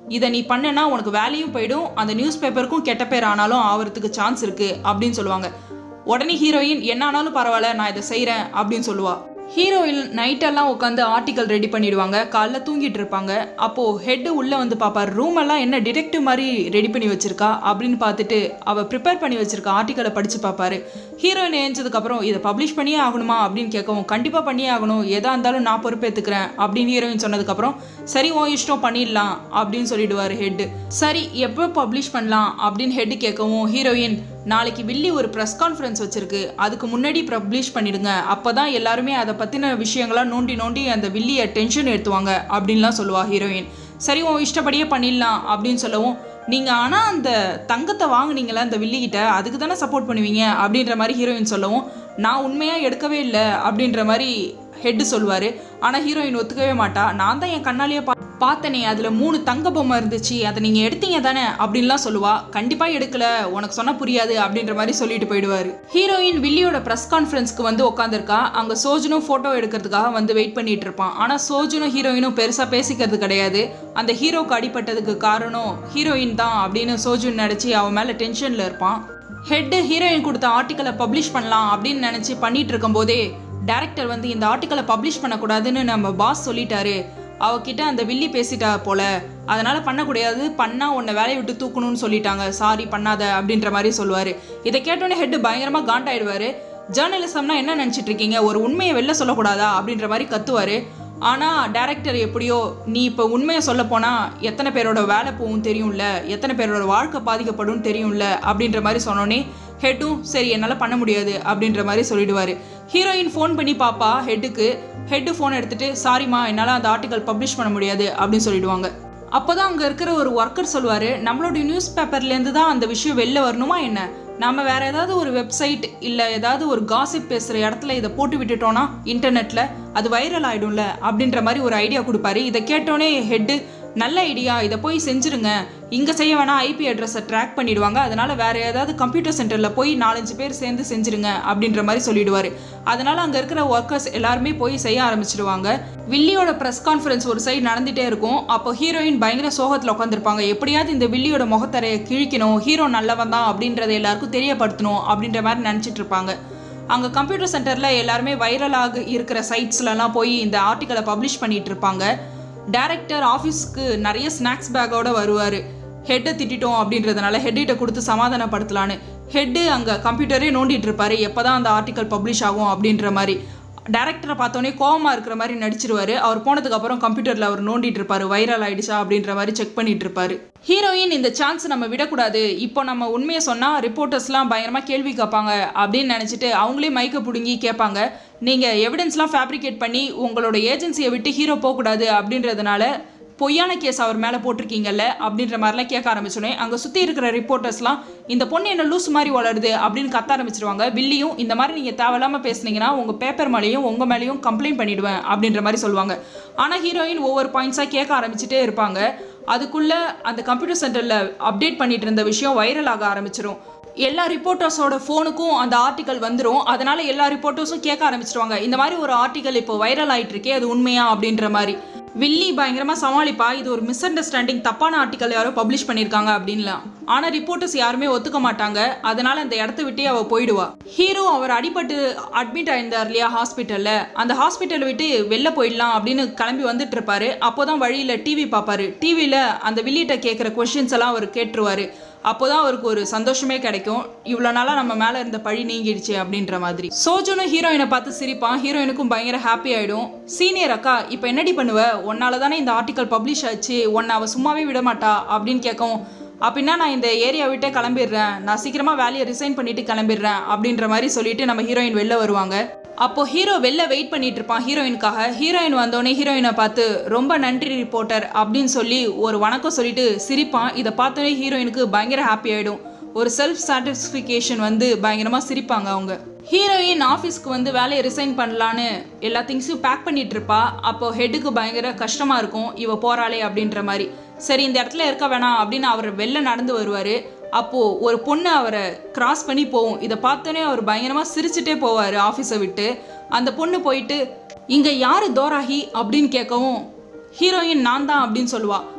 இதை நீ பண்ணனா உனக்கு வேலையும் போயிடும் அந்த நியூஸ் பேப்பருக்கும் கெட்ட பேர் ஆனாலும் ஆகிறதுக்கு சான்ஸ் இருக்கு அப்படின்னு சொல்லுவாங்க உடனே ஹீரோயின் என்ன ஆனாலும் பரவாயில்ல நான் இதை செய்கிறேன் அப்படின்னு சொல்லுவா ஹீரோயின் நைட்டெல்லாம் உட்காந்து ஆர்டிக்கல் ரெடி பண்ணிடுவாங்க காலைல தூங்கிட்டு இருப்பாங்க அப்போது ஹெட்டு உள்ளே வந்து பார்ப்பார் ரூம் எல்லாம் என்ன டிடெக்டிவ் மாதிரி ரெடி பண்ணி வச்சிருக்கா அப்படின்னு பார்த்துட்டு அவள் ப்ரிப்பேர் பண்ணி வச்சிருக்க ஆர்டிக்கலை படித்து பார்ப்பாரு ஹீரோயின் ஏஞ்சதுக்கப்புறம் இதை பப்ளிஷ் பண்ணியே ஆகணுமா அப்படின்னு கேட்கவும் கண்டிப்பாக பண்ணியே ஆகணும் எதா இருந்தாலும் நான் பொறுப்பேற்றுக்கிறேன் அப்படின்னு ஹீரோயின் சொன்னதுக்கப்புறம் சரி உன் இஷ்டம் பண்ணிடலாம் அப்படின்னு சொல்லிடுவார் ஹெட்டு சரி எப்போ பப்ளிஷ் பண்ணலாம் அப்படின்னு ஹெட்டு கேட்கவும் ஹீரோயின் நாளைக்கு வில்லி ஒரு ப்ரெஸ் கான்ஃபரன்ஸ் வச்சிருக்கு அதுக்கு முன்னாடி பப்ளிஷ் பண்ணிடுங்க அப்போ தான் எல்லாருமே அதை பற்றின விஷயங்களாம் நோண்டி நோண்டி அந்த வில்லியை டென்ஷன் எடுத்துவாங்க அப்படின்லாம் சொல்லுவா ஹீரோயின் சரி உன் இஷ்டப்படியே பண்ணிடலாம் அப்படின்னு சொல்லவும் நீங்கள் ஆனால் அந்த தங்கத்தை வாங்குனீங்களே அந்த வில்லிக்கிட்ட அதுக்கு தானே சப்போர்ட் பண்ணுவீங்க அப்படின்ற மாதிரி ஹீரோயின் சொல்லவும் நான் உண்மையாக எடுக்கவே இல்லை அப்படின்ற மாதிரி ஹெட்டு சொல்லுவார் ஆனால் ஹீரோயின் ஒத்துக்கவே மாட்டா நான் தான் என் கண்ணாலேயே பா பார்த்தனே அதில் மூணு தங்க பொம்மை இருந்துச்சு அதை நீங்கள் எடுத்தீங்க தானே அப்படின்லாம் சொல்லுவா கண்டிப்பாக எடுக்கல உனக்கு சொன்னால் புரியாது அப்படின்ற மாதிரி சொல்லிட்டு போயிடுவார் ஹீரோயின் வில்லியோட ப்ரெஸ் கான்ஃபரன்ஸ்க்கு வந்து உட்காந்துருக்கா அங்கே சோஜனும் ஃபோட்டோ எடுக்கிறதுக்காக வந்து வெயிட் பண்ணிட்டு இருப்பான் ஆனால் சோஜனும் ஹீரோயினும் பெருசாக பேசிக்கிறது கிடையாது அந்த ஹீரோக்கு அடிபட்டதுக்கு காரணம் ஹீரோயின் தான் அப்படின்னு சோஜுன் நினச்சி அவன் மேலே டென்ஷனில் இருப்பான் ஹெட்டு ஹீரோயின் கொடுத்த ஆர்டிக்கலை பப்ளிஷ் பண்ணலாம் அப்படின்னு நினச்சி பண்ணிட்டு இருக்கும்போதே டேரக்டர் வந்து இந்த ஆர்டிக்கலை பப்ளிஷ் பண்ணக்கூடாதுன்னு நம்ம பாஸ் சொல்லிட்டாரு அவகிட்ட அந்த வில்லி பேசிட்டா போல அதனால பண்ணக்கூடாது பண்ணா உன்னை வேலையை விட்டு தூக்கணும்னு சொல்லிட்டாங்க சாரி பண்ணாத அப்படின்ற மாதிரி சொல்லுவாரு இதை கேட்டோன்னே ஹெட் பயங்கரமா காண்டாயிடுவாரு ஜேர்னலிசம்னா என்ன நினச்சிட்டு இருக்கீங்க ஒரு உண்மையை வெளில சொல்லக்கூடாதா அப்படின்ற மாதிரி கத்துவாரு ஆனால் டேரக்டர் எப்படியோ நீ இப்போ உண்மையை சொல்ல போனால் எத்தனை பேரோட வேலை போகும் தெரியும்ல எத்தனை பேரோட வாழ்க்கை பாதிக்கப்படும் தெரியும்ல அப்படின்ற மாதிரி சொன்னோன்னே ஹெட்டும் சரி என்னால் பண்ண முடியாது அப்படின்ற மாதிரி சொல்லிடுவார் ஹீரோயின் ஃபோன் பண்ணி பாப்பா ஹெட்டுக்கு ஹெட்டு ஃபோன் எடுத்துட்டு சாரிம்மா என்னால் அந்த ஆர்டிக்கல் பப்ளிஷ் பண்ண முடியாது அப்படின்னு சொல்லிடுவாங்க அப்போ தான் அங்கே இருக்கிற ஒரு ஒர்க்கர் சொல்லுவார் நம்மளுடைய நியூஸ் பேப்பர்லேருந்து தான் அந்த விஷயம் வெளில வரணுமா என்ன நாம வேற ஏதாவது ஒரு வெப்சைட் இல்லை ஏதாவது ஒரு காசிப் பேசுகிற இடத்துல இதை போட்டு விட்டுட்டோம்னா இன்டர்நெட்டில் அது வைரல் ஆகிடும்ல அப்படின்ற மாதிரி ஒரு ஐடியா கொடுப்பாரு இதை கேட்டோன்னே ஹெட்டு நல்ல ஐடியா இதை போய் செஞ்சுருங்க இங்கே செய்ய வேணாம் ஐபி அட்ரஸை ட்ராக் பண்ணிடுவாங்க அதனால வேற ஏதாவது கம்ப்யூட்டர் சென்டரில் போய் நாலஞ்சு பேர் சேர்ந்து செஞ்சுருங்க அப்படின்ற மாதிரி சொல்லிடுவார் அதனால அங்கே இருக்கிற ஒர்க்கர்ஸ் எல்லாருமே போய் செய்ய ஆரம்பிச்சிடுவாங்க வில்லியோட ப்ரெஸ் கான்ஃபரன்ஸ் ஒரு சைடு நடந்துகிட்டே இருக்கும் அப்போ ஹீரோயின் பயங்கர சோகத்தில் உட்காந்துருப்பாங்க எப்படியாவது இந்த வில்லியோட முகத்தரையை கிழிக்கணும் ஹீரோ நல்லவன் தான் அப்படின்றத எல்லாருக்கும் தெரியப்படுத்தணும் அப்படின்ற மாதிரி நினச்சிட்டு இருப்பாங்க அங்கே கம்ப்யூட்டர் சென்டரில் எல்லாருமே வைரலாக இருக்கிற சைட்ஸ்லலாம் போய் இந்த ஆர்டிக்கலை பப்ளிஷ் பண்ணிட்டு இருப்பாங்க டேரக்டர் ஆஃபீஸ்க்கு நிறைய ஸ்நாக்ஸ் பேக்கோட வருவார் ஹெட்டை திட்டிட்டோம் அப்படின்றதுனால ஹெட்டிட்ட கொடுத்து சமாதானப்படுத்தலான்னு ஹெட்டு அங்கே கம்ப்யூட்டரே நோண்டிட்டு இருப்பாரு எப்போ தான் அந்த ஆர்டிக்கல் பப்ளிஷ் ஆகும் அப்படின்ற மாதிரி டேரக்டரை பார்த்தோன்னே கோவமா இருக்கிற மாதிரி நடிச்சிருவாரு அவர் போனதுக்கு அப்புறம் கம்ப்யூட்டரில் அவர் நோண்டிட்டு இருப்பாரு வைரல் ஆயிடுச்சா அப்படின்ற மாதிரி செக் பண்ணிட்டு இருப்பாரு ஹீரோயின் இந்த சான்ஸ் நம்ம விடக்கூடாது இப்போ நம்ம உண்மையை சொன்னால் ரிப்போர்ட்டர்ஸ்லாம் பயங்கரமாக கேள்வி கேட்பாங்க அப்படின்னு நினச்சிட்டு அவங்களே மைக்கை பிடுங்கி கேட்பாங்க நீங்கள் எவிடன்ஸ்லாம் ஃபேப்ரிகேட் பண்ணி உங்களோட ஏஜென்சியை விட்டு ஹீரோ போகக்கூடாது அப்படின்றதுனால பொய்யான கேஸ் அவர் மேலே போட்டிருக்கீங்கல்ல அப்படின்ற மாதிரிலாம் கேட்க ஆரம்பிச்சோன்னே அங்கே சுற்றி இருக்கிற ரிப்போர்ட்டர்ஸ்லாம் இந்த பொண்ணு என்ன லூஸ் மாதிரி வளருது அப்படின்னு கத்த ஆரம்பிச்சிருவாங்க வில்லியும் இந்த மாதிரி நீங்கள் தேவையில்லாமல் பேசுனீங்கன்னா உங்கள் பேப்பர் மேலேயும் உங்கள் மேலேயும் கம்ப்ளைண்ட் பண்ணிடுவேன் அப்படின்ற மாதிரி சொல்லுவாங்க ஆனால் ஹீரோயின் ஒவ்வொரு பாயிண்ட்ஸாக கேட்க ஆரம்பிச்சிட்டே இருப்பாங்க அதுக்குள்ளே அந்த கம்ப்யூட்டர் சென்டரில் அப்டேட் பண்ணிட்டு இருந்த விஷயம் வைரல் ஆக ஆரம்பிச்சிரும் எல்லா ரிப்போர்ட்டர்ஸோட ஃபோனுக்கும் அந்த ஆர்டிக்கல் வந்துடும் அதனால எல்லா ரிப்போர்ட்டர்ஸும் கேட்க ஆரம்பிச்சிருவாங்க இந்த மாதிரி ஒரு ஆர்டிக்கல் இப்போ வைரல் ஆயிட்டு இருக்கே அது உண்மையா அப்படின்ற மாதிரி வில்லி பயங்கரமாக சமாளிப்பா இது ஒரு மிஸ் அண்டர்ஸ்டாண்டிங் தப்பான ஆர்டிக்கல் யாரோ பப்ளிஷ் பண்ணியிருக்காங்க அப்படின்லாம் ஆனால் ரிப்போர்ட்டர்ஸ் யாருமே ஒத்துக்க மாட்டாங்க அதனால அந்த இடத்த விட்டே அவள் போயிடுவா ஹீரோ அவர் அடிபட்டு அட்மிட் ஆயிருந்தார் இல்லையா ஹாஸ்பிட்டலில் அந்த ஹாஸ்பிட்டலை விட்டு வெளில போயிடலாம் அப்படின்னு கிளம்பி வந்துட்டு இருப்பாரு அப்போதான் வழியில் டிவி பார்ப்பாரு டிவியில் அந்த வில்லிட்ட கேட்குற கொஷின்ஸ் எல்லாம் அவர் கேட்டுருவாரு அப்போதான் அவருக்கு ஒரு சந்தோஷமே கிடைக்கும் இவ்வளோ நாளாக நம்ம மேலே இருந்த பழி நீங்கிடுச்சு அப்படின்ற மாதிரி சோஜனும் ஹீரோயினை பார்த்து சிரிப்பான் ஹீரோயினுக்கும் பயங்கர ஹாப்பி ஆகிடும் சீனியர் அக்கா இப்போ என்னடி பண்ணுவ உன்னால தானே இந்த ஆர்டிக்கல் பப்ளிஷ் ஆச்சு உன்னை அவள் சும்மாவே விட மாட்டா அப்படின்னு கேட்கவும் அப்படின்னா நான் இந்த ஏரியா விட்டே கிளம்பிடுறேன் நான் சீக்கிரமாக வேலையை ரிசைன் பண்ணிட்டு கிளம்பிடுறேன் அப்படின்ற மாதிரி சொல்லிட்டு நம்ம ஹீரோயின் வெளில வருவாங்க அப்போ ஹீரோ வெளில வெயிட் பண்ணிட்டு இருப்பான் ஹீரோயினுக்காக ஹீரோயின் வந்தோடனே ஹீரோயினை பார்த்து ரொம்ப நன்றி ரிப்போர்ட்டர் அப்படின்னு சொல்லி ஒரு வணக்கம் சொல்லிட்டு சிரிப்பான் இதை பார்த்தோன்னே ஹீரோயினுக்கு பயங்கர ஹாப்பி ஆயிடும் ஒரு செல்ஃப் சாட்டிஸ்ஃபிகேஷன் வந்து பயங்கரமாக சிரிப்பாங்க அவங்க ஹீரோயின் ஆஃபீஸ்க்கு வந்து வேலையை ரிசைன் பண்ணலான்னு எல்லா திங்ஸையும் பேக் பண்ணிட்டு இருப்பா அப்போ ஹெட்டுக்கு பயங்கர கஷ்டமாக இருக்கும் இவ போறாளே அப்படின்ற மாதிரி சரி இந்த இடத்துல இருக்க வேணாம் அப்படின்னு அவர் வெளில நடந்து வருவார் அப்போது ஒரு பொண்ணு அவரை கிராஸ் பண்ணி போகும் இதை பார்த்தோன்னே அவர் பயங்கரமாக சிரிச்சுட்டே போவார் ஆஃபீஸை விட்டு அந்த பொண்ணு போயிட்டு இங்கே யார் தோராஹி அப்படின்னு கேட்கவும் ஹீரோயின் நான் தான் அப்படின்னு சொல்லுவா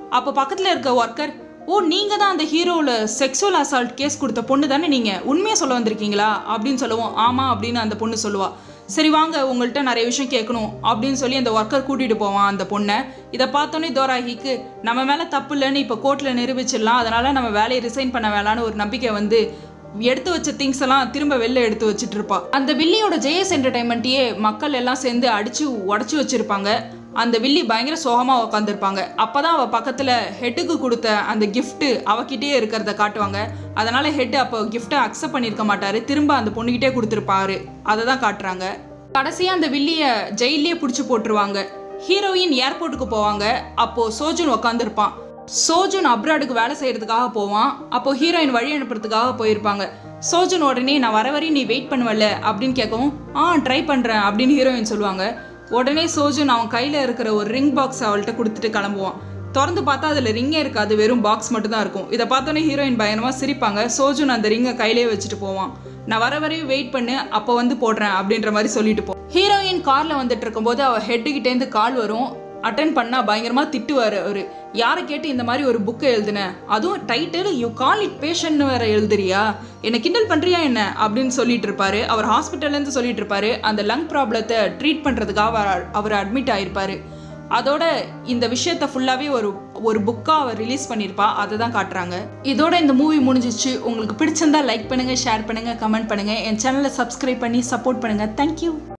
அப்போ பக்கத்தில் இருக்க ஒர்க்கர் ஓ நீங்கள் தான் அந்த ஹீரோவில் செக்ஸுவல் அசால்ட் கேஸ் கொடுத்த பொண்ணு தானே நீங்கள் உண்மையாக சொல்ல வந்திருக்கீங்களா அப்படின்னு சொல்லுவோம் ஆமாம் அப்படின்னு அந்த பொண்ணு சொல்லுவா சரி வாங்க உங்கள்கிட்ட நிறைய விஷயம் கேட்கணும் அப்படின்னு சொல்லி அந்த ஒர்க்கர் கூட்டிகிட்டு போவான் அந்த பொண்ணை இதை பார்த்தோன்னே தோராஹிக்கு நம்ம மேலே தப்பு இல்லைன்னு இப்போ கோர்ட்டில் நிரூபிச்சிடலாம் அதனால் நம்ம வேலையை ரிசைன் பண்ண வேணான்னு ஒரு நம்பிக்கை வந்து எடுத்து வச்ச திங்ஸ் எல்லாம் திரும்ப வெளில எடுத்து வச்சுட்டு இருப்பா அந்த வில்லியோட ஜேஎஸ் என்டர்டைன்மெண்ட்டையே மக்கள் எல்லாம் சேர்ந்து அடிச்சு உடச்சி வச்சிருப்பாங்க அந்த வில்லி பயங்கர சோகமாக உட்காந்துருப்பாங்க அப்போ தான் அவள் பக்கத்தில் ஹெட்டுக்கு கொடுத்த அந்த கிஃப்ட்டு அவகிட்டே இருக்கிறத காட்டுவாங்க அதனால் ஹெட் அப்போ கிஃப்ட்டை அக்செப்ட் பண்ணியிருக்க மாட்டார் திரும்ப அந்த பொண்ணுக்கிட்டே கொடுத்துருப்பாரு அதை தான் காட்டுறாங்க கடைசியாக அந்த வில்லியை ஜெயிலே பிடிச்சி போட்டுருவாங்க ஹீரோயின் ஏர்போர்ட்டுக்கு போவாங்க அப்போது சோஜுன் உட்காந்துருப்பான் சோஜுன் அப்ராடுக்கு வேலை செய்யறதுக்காக போவான் அப்போ ஹீரோயின் வழி அனுப்புறதுக்காக போயிருப்பாங்க சோஜுன் உடனே நான் வர வரையும் நீ வெயிட் பண்ணுவல்ல அப்படின்னு கேட்கவும் ஆ ட்ரை பண்ணுறேன் அப்படின்னு ஹீரோயின் சொல்லுவாங்க உடனே சோஜுன் அவன் கையில் இருக்கிற ஒரு ரிங் பாக்ஸ் அவள்கிட்ட கொடுத்துட்டு கிளம்புவான் திறந்து பார்த்தா அதில் ரிங்கே இருக்காது வெறும் பாக்ஸ் மட்டும் தான் இருக்கும் இதை பார்த்தோன்னே ஹீரோயின் பயங்கரமாக சிரிப்பாங்க சோஜுன் அந்த ரிங்கை கையிலே வச்சுட்டு போவான் நான் வர வரையும் வெயிட் பண்ணு அப்போ வந்து போடுறேன் அப்படின்ற மாதிரி சொல்லிட்டு போ ஹீரோயின் காரில் வந்துட்டு இருக்கும்போது அவள் ஹெட்டுக்கிட்டேருந்து கால் வரும் அட்டன் பண்ணால் பயங்கரமாக திட்டுவார் அவர் யாரை கேட்டு இந்த மாதிரி ஒரு புக்கை எழுதுன அதுவும் டைட்டில் யூ கால் இட் பேஷண்ட்னு வேற எழுதுறியா என்ன கிண்டல் பண்ணுறியா என்ன அப்படின்னு சொல்லிட்டு இருப்பாரு அவர் ஹாஸ்பிட்டல்லேருந்து சொல்லிட்டு இருப்பாரு அந்த லங் ப்ராப்ளத்தை ட்ரீட் பண்ணுறதுக்காக அவர் அவர் அட்மிட் ஆயிருப்பாரு அதோட இந்த விஷயத்த ஃபுல்லாகவே ஒரு ஒரு புக்காக அவர் ரிலீஸ் பண்ணியிருப்பா அதை தான் காட்டுறாங்க இதோட இந்த மூவி முடிஞ்சிச்சு உங்களுக்கு பிடிச்சிருந்தா லைக் பண்ணுங்கள் ஷேர் பண்ணுங்கள் கமெண்ட் பண்ணுங்கள் என் சேனலை சப்ஸ்கிரைப் பண்ணி சப்போர்ட் பண்ணுங்கள் தேங்க்யூ